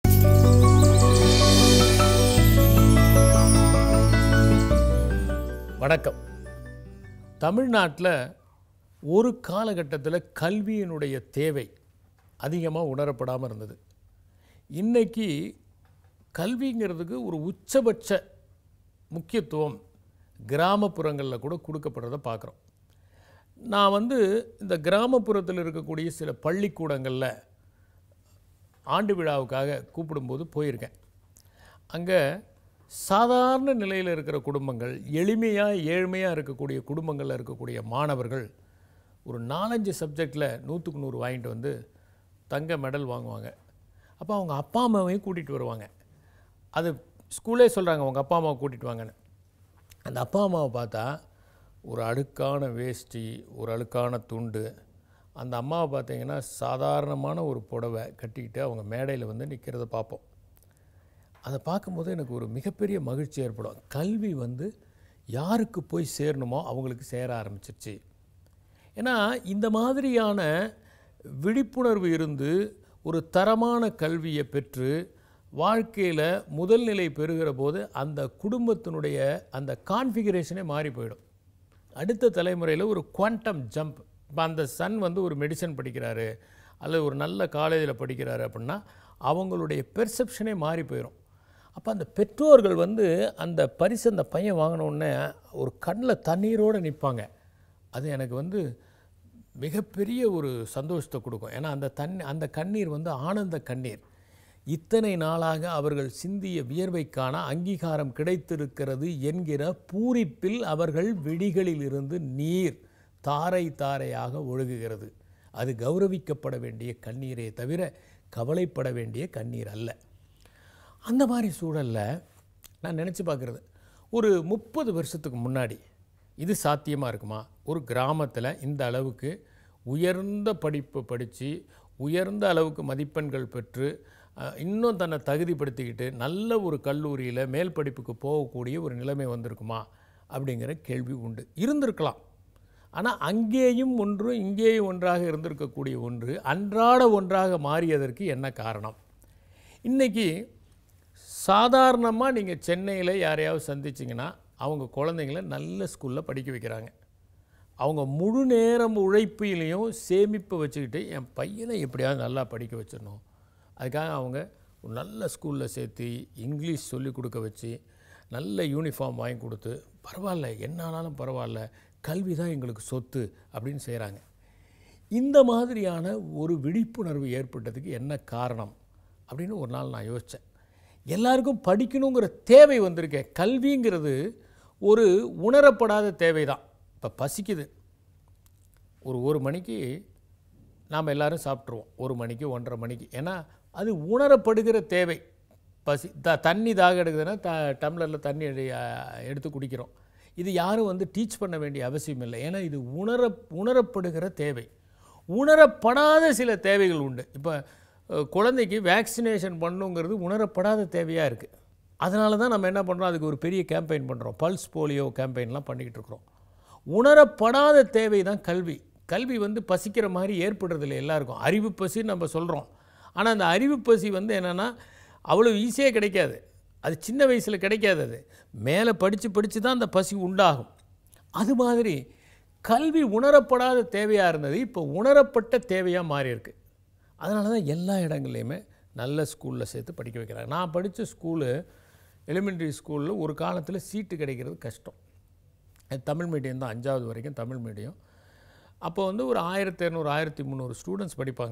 வணக்கம் தமிழ்நாட்டில் ஒரு காலகட்டத்தில் கல்வியினுடைய தேவை அதிகமாக உணரப்படாமல் இருந்தது இன்னைக்கு கல்விங்கிறதுக்கு ஒரு உச்சபட்ச முக்கியத்துவம் கிராமப்புறங்களில் கூட கொடுக்கப்படுறத பார்க்குறோம் நான் வந்து இந்த கிராமப்புறத்தில் இருக்கக்கூடிய சில பள்ளிக்கூடங்களில் ஆண்டு விழாவுக்காக கூப்பிடும்போது போயிருக்கேன் அங்கே சாதாரண நிலையில் இருக்கிற குடும்பங்கள் எளிமையாக ஏழ்மையாக இருக்கக்கூடிய குடும்பங்களில் இருக்கக்கூடிய மாணவர்கள் ஒரு நாலஞ்சு சப்ஜெக்டில் நூற்றுக்கு நூறு வாங்கிட்டு வந்து தங்க மெடல் வாங்குவாங்க அப்போ அவங்க அப்பா அம்மாவையும் கூட்டிகிட்டு வருவாங்க அது ஸ்கூலே சொல்கிறாங்க உங்கள் அப்பா அம்மாவை கூட்டிகிட்டு வாங்கன்னு அந்த அப்பா அம்மாவை பார்த்தா ஒரு அழுக்கான வேஷ்டி ஒரு அழுக்கான துண்டு அந்த அம்மாவை பார்த்தீங்கன்னா சாதாரணமான ஒரு புடவை கட்டிக்கிட்டு அவங்க மேடையில் வந்து நிற்கிறத பார்ப்போம் அதை பார்க்கும்போது எனக்கு ஒரு மிகப்பெரிய மகிழ்ச்சி ஏற்படும் கல்வி வந்து யாருக்கு போய் சேரணுமோ அவங்களுக்கு சேர ஆரம்பிச்சிருச்சு ஏன்னா இந்த மாதிரியான விழிப்புணர்வு இருந்து ஒரு தரமான கல்வியை பெற்று வாழ்க்கையில் முதல் நிலை பெறுகிற போது அந்த குடும்பத்தினுடைய அந்த கான்ஃபிகரேஷனே மாறி போயிடும் அடுத்த தலைமுறையில் ஒரு குவாண்டம் ஜம்ப் இப்போ அந்த சன் வந்து ஒரு மெடிசன் படிக்கிறாரு அல்லது ஒரு நல்ல காலேஜில் படிக்கிறாரு அப்படின்னா அவங்களுடைய பெர்செப்ஷனே மாறி போயிடும் அப்போ அந்த பெற்றோர்கள் வந்து அந்த பரிசு அந்த பையன் வாங்கின உடனே ஒரு கண்ணில் தண்ணீரோடு நிற்பாங்க அது எனக்கு வந்து மிகப்பெரிய ஒரு சந்தோஷத்தை கொடுக்கும் ஏன்னா அந்த தண்ணி அந்த கண்ணீர் வந்து ஆனந்த கண்ணீர் இத்தனை நாளாக அவர்கள் சிந்திய வியர்வைக்கான அங்கீகாரம் கிடைத்திருக்கிறது என்கிற பூரிப்பில் அவர்கள் விழிகளில் இருந்து நீர் தாரை தாரையாக ஒழுகுகிறது அது கௌரவிக்கப்பட வேண்டிய கண்ணீரே தவிர கவலைப்பட வேண்டிய கண்ணீர் அல்ல அந்த மாதிரி சூழலில் நான் நினச்சி பார்க்குறது ஒரு முப்பது வருஷத்துக்கு முன்னாடி இது சாத்தியமாக இருக்குமா ஒரு கிராமத்தில் இந்த அளவுக்கு உயர்ந்த படிப்பு படித்து உயர்ந்த அளவுக்கு மதிப்பெண்கள் பெற்று அஹ், இன்னும் தன்னை தகுதிப்படுத்திக்கிட்டு நல்ல ஒரு கல்லூரியில் மேல் படிப்புக்கு போகக்கூடிய ஒரு நிலைமை வந்திருக்குமா அப்படிங்கிற கேள்வி உண்டு இருந்திருக்கலாம் ஆனால் அங்கேயும் ஒன்று இங்கேயும் ஒன்றாக இருந்திருக்கக்கூடிய ஒன்று அன்றாட ஒன்றாக மாறியதற்கு என்ன காரணம் இன்றைக்கி சாதாரணமாக நீங்கள் சென்னையில் யாரையாவது சந்திச்சிங்கன்னா அவங்க குழந்தைங்கள நல்ல ஸ்கூலில் படிக்க வைக்கிறாங்க அவங்க முழு நேரம் உழைப்பிலையும் சேமிப்பு வச்சுக்கிட்டு என் பையனை எப்படியாவது நல்லா படிக்க வச்சிடணும் அதுக்காக அவங்க ஒரு நல்ல ஸ்கூலில் சேர்த்து இங்கிலீஷ் சொல்லிக் கொடுக்க வச்சு நல்ல யூனிஃபார்ம் வாங்கி கொடுத்து பரவாயில்ல என்ன ஆனாலும் பரவாயில்ல கல்வி தான் எங்களுக்கு சொத்து அப்படின்னு செய்கிறாங்க இந்த மாதிரியான ஒரு விழிப்புணர்வு ஏற்பட்டதுக்கு என்ன காரணம் அப்படின்னு ஒரு நாள் நான் யோசித்தேன் எல்லாருக்கும் படிக்கணுங்கிற தேவை வந்திருக்கேன் கல்விங்கிறது ஒரு உணரப்படாத தேவை தான் இப்போ பசிக்குது ஒரு ஒரு மணிக்கு நாம் எல்லாரும் சாப்பிட்ருவோம் ஒரு மணிக்கு ஒன்றரை மணிக்கு ஏன்னா அது உணரப்படுகிற தேவை பசி த தண்ணி தாக எடுக்குதுன்னா த டம்ளரில் தண்ணி எடு- அஹ் எடுத்து குடிக்கிறோம் இது யாரும் வந்து டீச் பண்ண வேண்டிய அவசியம் இல்லை ஏன்னா இது உணர உணரப்படுகிற தேவை உணரப்படாத சில தேவைகள் உண்டு இப்போ அஹ், குழந்தைக்கு வேக்சினேஷன் பண்ணுங்கிறது உணரப்படாத தேவையாக இருக்குது அதனால தான் நம்ம என்ன பண்ணுறோம் அதுக்கு ஒரு பெரிய கேம்பெயின் பண்ணுறோம் பல்ஸ் போலியோ கேம்பெயின்லாம் பண்ணிக்கிட்டு இருக்கிறோம் உணரப்படாத தேவை தான் கல்வி கல்வி வந்து பசிக்கிற மாதிரி ஏற்படுறதில்ல எல்லாருக்கும் அறிவு பசி நம்ம சொல்கிறோம் ஆனால் அந்த அறிவு பசி வந்து என்னென்னா அவ்வளோ ஈஸியாக கிடைக்காது அது சின்ன வயசில் கிடைக்காது அது மேலே படித்து படித்து தான் அந்த பசி உண்டாகும் அது மாதிரி கல்வி உணரப்படாத தேவையாக இருந்தது இப்போ உணரப்பட்ட தேவையாக மாறி இருக்கு அதனால தான் எல்லா இடங்கள்லையுமே நல்ல ஸ்கூலில் சேர்த்து படிக்க வைக்கிறாங்க நான் படித்த ஸ்கூலு எலிமெண்ட்ரி ஸ்கூலில் ஒரு காலத்தில் சீட்டு கிடைக்கிறது கஷ்டம் அது தமிழ் மீடியம் தான் அஞ்சாவது வரைக்கும் தமிழ் மீடியம் அப்போ வந்து ஒரு ஆயிரத்தி இரநூறு ஆயிரத்தி முந்நூறு ஸ்டூடெண்ட்ஸ் படிப்பாங்க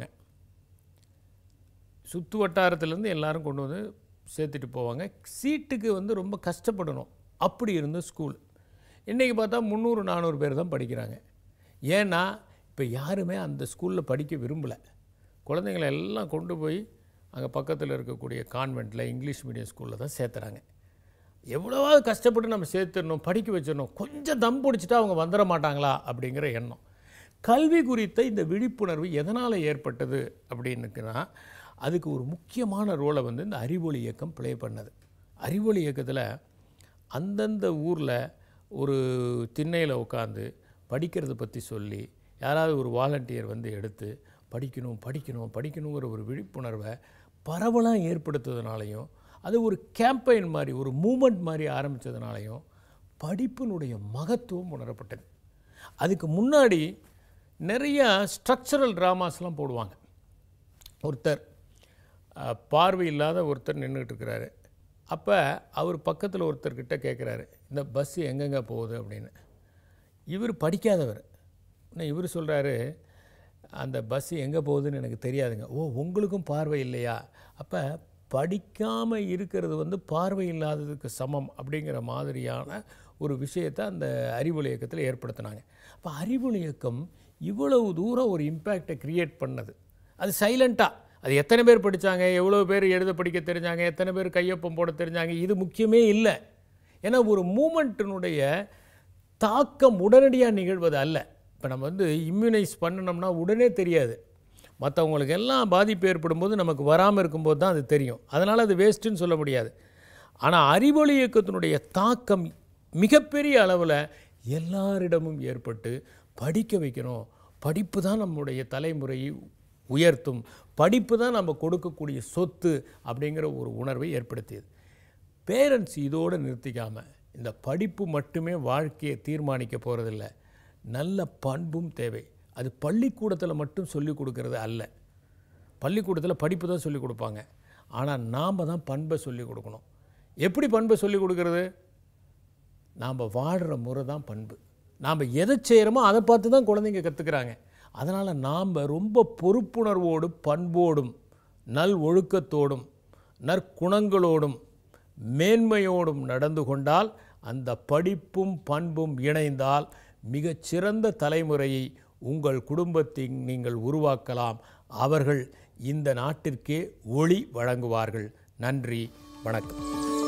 சுற்று வட்டாரத்துலேருந்து எல்லாரும் கொண்டு வந்து சேர்த்துட்டு போவாங்க சீட்டுக்கு வந்து ரொம்ப கஷ்டப்படணும் அப்படி இருந்த ஸ்கூல் இன்றைக்கி பார்த்தா முந்நூறு நானூறு பேர் தான் படிக்கிறாங்க ஏன்னா இப்போ யாருமே அந்த ஸ்கூலில் படிக்க விரும்பலை குழந்தைங்களை எல்லாம் கொண்டு போய் அங்கே பக்கத்தில் இருக்கக்கூடிய கான்வெண்ட்டில் இங்கிலீஷ் மீடியம் ஸ்கூலில் தான் சேர்த்துறாங்க எவ்வளோவாவது கஷ்டப்பட்டு நம்ம சேர்த்துடணும் படிக்க வச்சிடணும் கொஞ்சம் தம் பிடிச்சிட்டா அவங்க வந்துட மாட்டாங்களா அப்படிங்கிற எண்ணம் கல்வி குறித்த இந்த விழிப்புணர்வு எதனால் ஏற்பட்டது அப்படின்னுக்குன்னா அதுக்கு ஒரு முக்கியமான ரோலை வந்து இந்த அறிவொளி இயக்கம் ப்ளே பண்ணது அறிவொளி இயக்கத்தில் அந்தந்த ஊரில் ஒரு திண்ணையில் உட்காந்து படிக்கிறத பற்றி சொல்லி யாராவது ஒரு வாலண்டியர் வந்து எடுத்து படிக்கணும் படிக்கணும் படிக்கணுங்கிற ஒரு விழிப்புணர்வை பரவலாக ஏற்படுத்துறதுனாலையும் அது ஒரு கேம்பெயின் மாதிரி ஒரு மூமெண்ட் மாதிரி ஆரம்பித்ததுனாலையும் படிப்பினுடைய மகத்துவம் உணரப்பட்டது அதுக்கு முன்னாடி நிறைய ஸ்ட்ரக்சரல் ட்ராமாஸ்லாம் போடுவாங்க ஒருத்தர் அஹ், பார்வை இல்லாத ஒருத்தர் நின்றுட்டு இருக்கிறாரு அப்போ அவர் பக்கத்தில் ஒருத்தர்கிட்ட கேட்குறாரு இந்த பஸ்ஸு எங்கெங்கே போகுது அப்படின்னு இவர் படிக்காதவர் உடனே இவர் சொல்கிறாரு அந்த பஸ்ஸு எங்கே போகுதுன்னு எனக்கு தெரியாதுங்க ஓ உங்களுக்கும் பார்வை இல்லையா அப்போ படிக்காமல் இருக்கிறது வந்து பார்வை இல்லாததுக்கு சமம் அப்படிங்கிற மாதிரியான ஒரு விஷயத்தை அந்த அறிவொளி இயக்கத்தில் ஏற்படுத்தினாங்க அப்போ அறிவொளி இயக்கம் இவ்வளவு தூரம் ஒரு இம்பேக்டை கிரியேட் பண்ணது அது சைலண்ட்டாக அது எத்தனை பேர் படித்தாங்க எவ்வளோ பேர் எழுத படிக்க தெரிஞ்சாங்க எத்தனை பேர் கையொப்பம் போட தெரிஞ்சாங்க இது முக்கியமே இல்லை ஏன்னா ஒரு மூமெண்ட்டினுடைய தாக்கம் உடனடியாக நிகழ்வது அல்ல இப்போ நம்ம வந்து இம்யூனைஸ் பண்ணணும்னா உடனே தெரியாது மற்றவங்களுக்கு எல்லாம் பாதிப்பு ஏற்படும் போது நமக்கு வராமல் இருக்கும்போது தான் அது தெரியும் அதனால் அது வேஸ்ட்டுன்னு சொல்ல முடியாது ஆனால் அறிவொளி இயக்கத்தினுடைய தாக்கம் மிகப்பெரிய அளவில் எல்லாரிடமும் ஏற்பட்டு படிக்க வைக்கணும் படிப்பு தான் நம்முடைய தலைமுறையை உயர்த்தும் படிப்பு தான் நம்ம கொடுக்கக்கூடிய சொத்து அப்படிங்கிற ஒரு உணர்வை ஏற்படுத்தியது பேரண்ட்ஸ் இதோடு நிறுத்திக்காமல் இந்த படிப்பு மட்டுமே வாழ்க்கையை தீர்மானிக்க போகிறதில்ல நல்ல பண்பும் தேவை அது பள்ளிக்கூடத்தில் மட்டும் சொல்லிக் கொடுக்கறது அல்ல பள்ளிக்கூடத்தில் படிப்பு தான் சொல்லிக் கொடுப்பாங்க ஆனால் நாம் தான் பண்பை சொல்லிக் கொடுக்கணும் எப்படி பண்பை சொல்லிக் கொடுக்கறது நாம் வாழ்கிற முறை தான் பண்பு நாம் எதை செய்கிறோமோ அதை பார்த்து தான் குழந்தைங்க கற்றுக்குறாங்க அதனால் நாம் ரொம்ப பொறுப்புணர்வோடு பண்போடும் நல் ஒழுக்கத்தோடும் நற்குணங்களோடும் மேன்மையோடும் நடந்து கொண்டால் அந்த படிப்பும் பண்பும் இணைந்தால் மிகச்சிறந்த தலைமுறையை உங்கள் குடும்பத்தில் நீங்கள் உருவாக்கலாம் அவர்கள் இந்த நாட்டிற்கே ஒளி வழங்குவார்கள் நன்றி வணக்கம்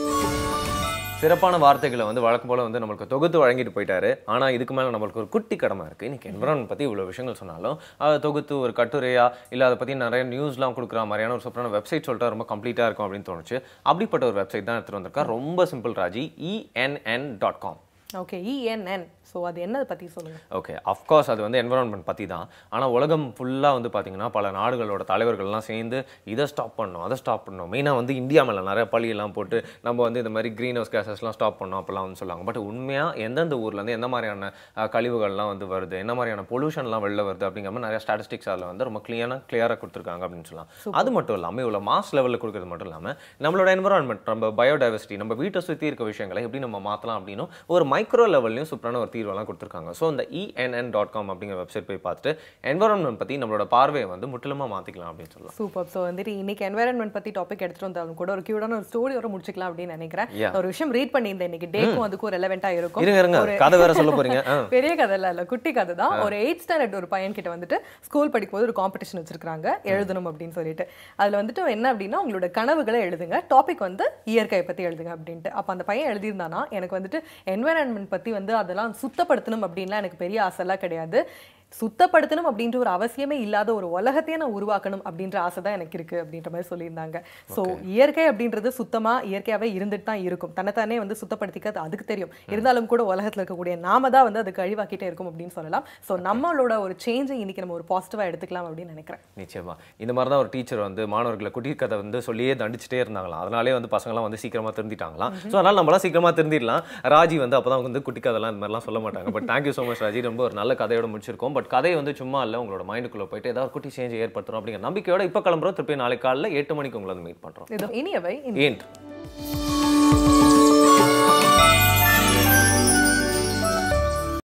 சிறப்பான வார்த்தைகளை வந்து வழக்கம் போல வந்து நம்மளுக்கு தொகுத்து வழங்கிட்டு போயிட்டாரு ஆனா இதுக்கு மேல நம்மளுக்கு ஒரு குட்டி கடமை இருக்கு இன்னைக்கு என்வரான்மெண்ட் பத்தி இவ்வளவு விஷயங்கள் சொன்னாலும் அதை தொகுத்து ஒரு கட்டுரையா இல்ல அதை பத்தி நிறைய நியூஸ்லாம் கொடுக்குற மாதிரியான ஒரு சூப்பரான வெப்சைட் சொல்லிட்டா ரொம்ப கம்ப்ளீட்டா இருக்கும் அப்படின்னு தோணுச்சு அப்படிப்பட்ட ஒரு வெப்சைட் தான் எடுத்துட்டு வந்திருக்கா ரொம்ப simple Raji E N N dot com okay E N N so அது என்னதை பற்றி சொல்லுங்கள் ஓகே அஃப்கோர்ஸ் அது வந்து என்வரான்மெண்ட் பற்றி தான் ஆனால் உலகம் ஃபுல்லாக வந்து பார்த்தீங்கன்னா பல நாடுகளோட தலைவர்கள்லாம் சேர்ந்து இதை ஸ்டாப் பண்ணணும் அதை ஸ்டாப் பண்ணணும் மெயினாக வந்து இந்தியா மேலே நிறைய பழியெல்லாம் போட்டு நம்ம வந்து இந்த மாதிரி க்ரீன் ஹவுஸ் கேசஸ்லாம் ஸ்டாப் பண்ணணும் அப்போல்லாம் வந்து சொல்லுவாங்க பட் உண்மையாக எந்தெந்த ஊர்லேருந்து எந்த மாதிரியான அஹ், கழிவுகள்லாம் வந்து வருது என்ன மாதிரியான பொல்யூஷன்லாம் வெளில வருது அப்படிங்கிற மாதிரி நிறைய ஸ்டாட்டிஸ்டிக்ஸ் அதில் வந்து ரொம்ப கிளியராக கிளியராக கொடுத்துருக்காங்க அப்படின்னு சொல்லலாம் அது மட்டும் இல்லாமல் இவ்வளோ மாஸ் லெவலில் கொடுக்குறது மட்டும் இல்லாமல் நம்மளோட என்வரான்மெண்ட் நம்ம பயோடைவர்சிட்டி நம்ம வீட்டை சுற்றி இருக்க விஷயங்களை எப்படி நம்ம மாற்றலாம் அப்படின்னும் ஒரு மைக்ரோ லெவல்லையும் சூப்பரான ஒரு தீர்வெல்லாம் கொடுத்துருக்காங்க ஸோ இந்த இஎன்என் டாட் காம் அப்படிங்கிற வெப்சைட் போய் பார்த்துட்டு என்வரான்மெண்ட் பற்றி நம்மளோட பார்வையை வந்து முற்றிலுமாக மாற்றிக்கலாம் அப்படின்னு சொல்லலாம் சூப்பர் ஸோ வந்துட்டு இன்னைக்கு என்வாயரன்மெண்ட் பத்தி டாபிக் எடுத்துட்டு வந்தாலும் கூட ஒரு கியூடான ஒரு ஸ்டோரியோட முடிச்சுக்கலாம் அப்படின்னு நினைக்கிறேன் Yeah. நான் ஒரு விஷயம் ரீட் பண்ணியிருந்தேன் இன்னைக்கு டேக்கும் அதுக்கும் ரெலவெண்டா இருக்கும் இருங்க இருங்க ஒரு கதை வேற சொல்ல போறீங்க ஆ. பெரிய கதை இல்ல இல்ல குட்டி கதை தான் ஒரு எயிட் ஸ்டாண்டர்ட் ஒரு பையன் கிட்ட வந்துட்டு ஸ்கூல் படிக்கும்போது ஒரு காம்படிஷன் வச்சிருக்காங்க எழுதணும் அப்படின்னு சொல்லிட்டு அதுல வந்துட்டு என்ன அப்படின்னா உங்களோட கனவுகளை எழுதுங்க டாபிக் வந்து இயற்கையை பத்தி எழுதுங்க அப்படின்ட்டு அப்ப அந்த பையன் எழுதியிருந்தானா எனக்கு வந்துட்டு என்வரன்மெண்ட் பத்தி வந்து அதெல்லாம் சுத்தப்படுத்தணும் அப்படின்லாம் எனக்கு பெரிய ஆசைலாம் கிடையாது சுத்தப்படுத்தணும் அப்படின்ற ஒரு அவசியமே இல்லாத ஒரு உலகத்தையே நான் உருவாக்கணும் அப்படின்ற ஆசை தான் எனக்கு இருக்கு அப்படின்ற மாதிரி சொல்லியிருந்தாங்க ஸோ இயற்கை அப்படின்றது சுத்தமா இயற்கையாவே இருந்துட்டு தான் இருக்கும் தன்னைத்தானே வந்து சுத்தப்படுத்திக்க அது அதுக்கு தெரியும் இருந்தாலும் கூட உலகத்துல இருக்கக்கூடிய நாம தான் வந்து அது கழிவாக்கிட்டே இருக்கும் அப்படின்னு சொல்லலாம் ஸோ நம்மளோட ஒரு சேஞ்சை இன்னைக்கு நம்ம ஒரு பாசிட்டிவா எடுத்துக்கலாம் அப்படின்னு நினைக்கிறேன் நிச்சயமா இந்த மாதிரி தான் ஒரு டீச்சர் வந்து மாணவர்களை குட்டி கதை வந்து சொல்லியே தண்டிச்சிட்டே இருந்தாங்களாம் அதனாலே வந்து பசங்களாம் வந்து சீக்கிரமா திருந்திட்டாங்களாம் ஸோ அதனால நம்மளாம் சீக்கிரமா திருந்திடலாம் ராஜி வந்து அப்பதான் வந்து குட்டி கதைலாம் இந்த மாதிரிலாம் சொல்ல மாட்டாங்க but thank you so much Raji ரொம்ப ஒரு நல்ல கதையோட முடிச்சிருக்கோம் பட் கதை வந்து சும்மா இல்லை உங்களோட மைண்டுக்குள்ள போயிட்டு ஏதாவது குட்டி சேஞ்ச் ஏற்படுத்துறோம் அப்படிங்கிற நம்பிக்கையோட இப்போ கிளம்புறோம் திருப்பி நாளைக்கு காலையில் எட்டு மணிக்கு உங்களை வந்து மீட் பண்றோம் இது இனியவை ஏன்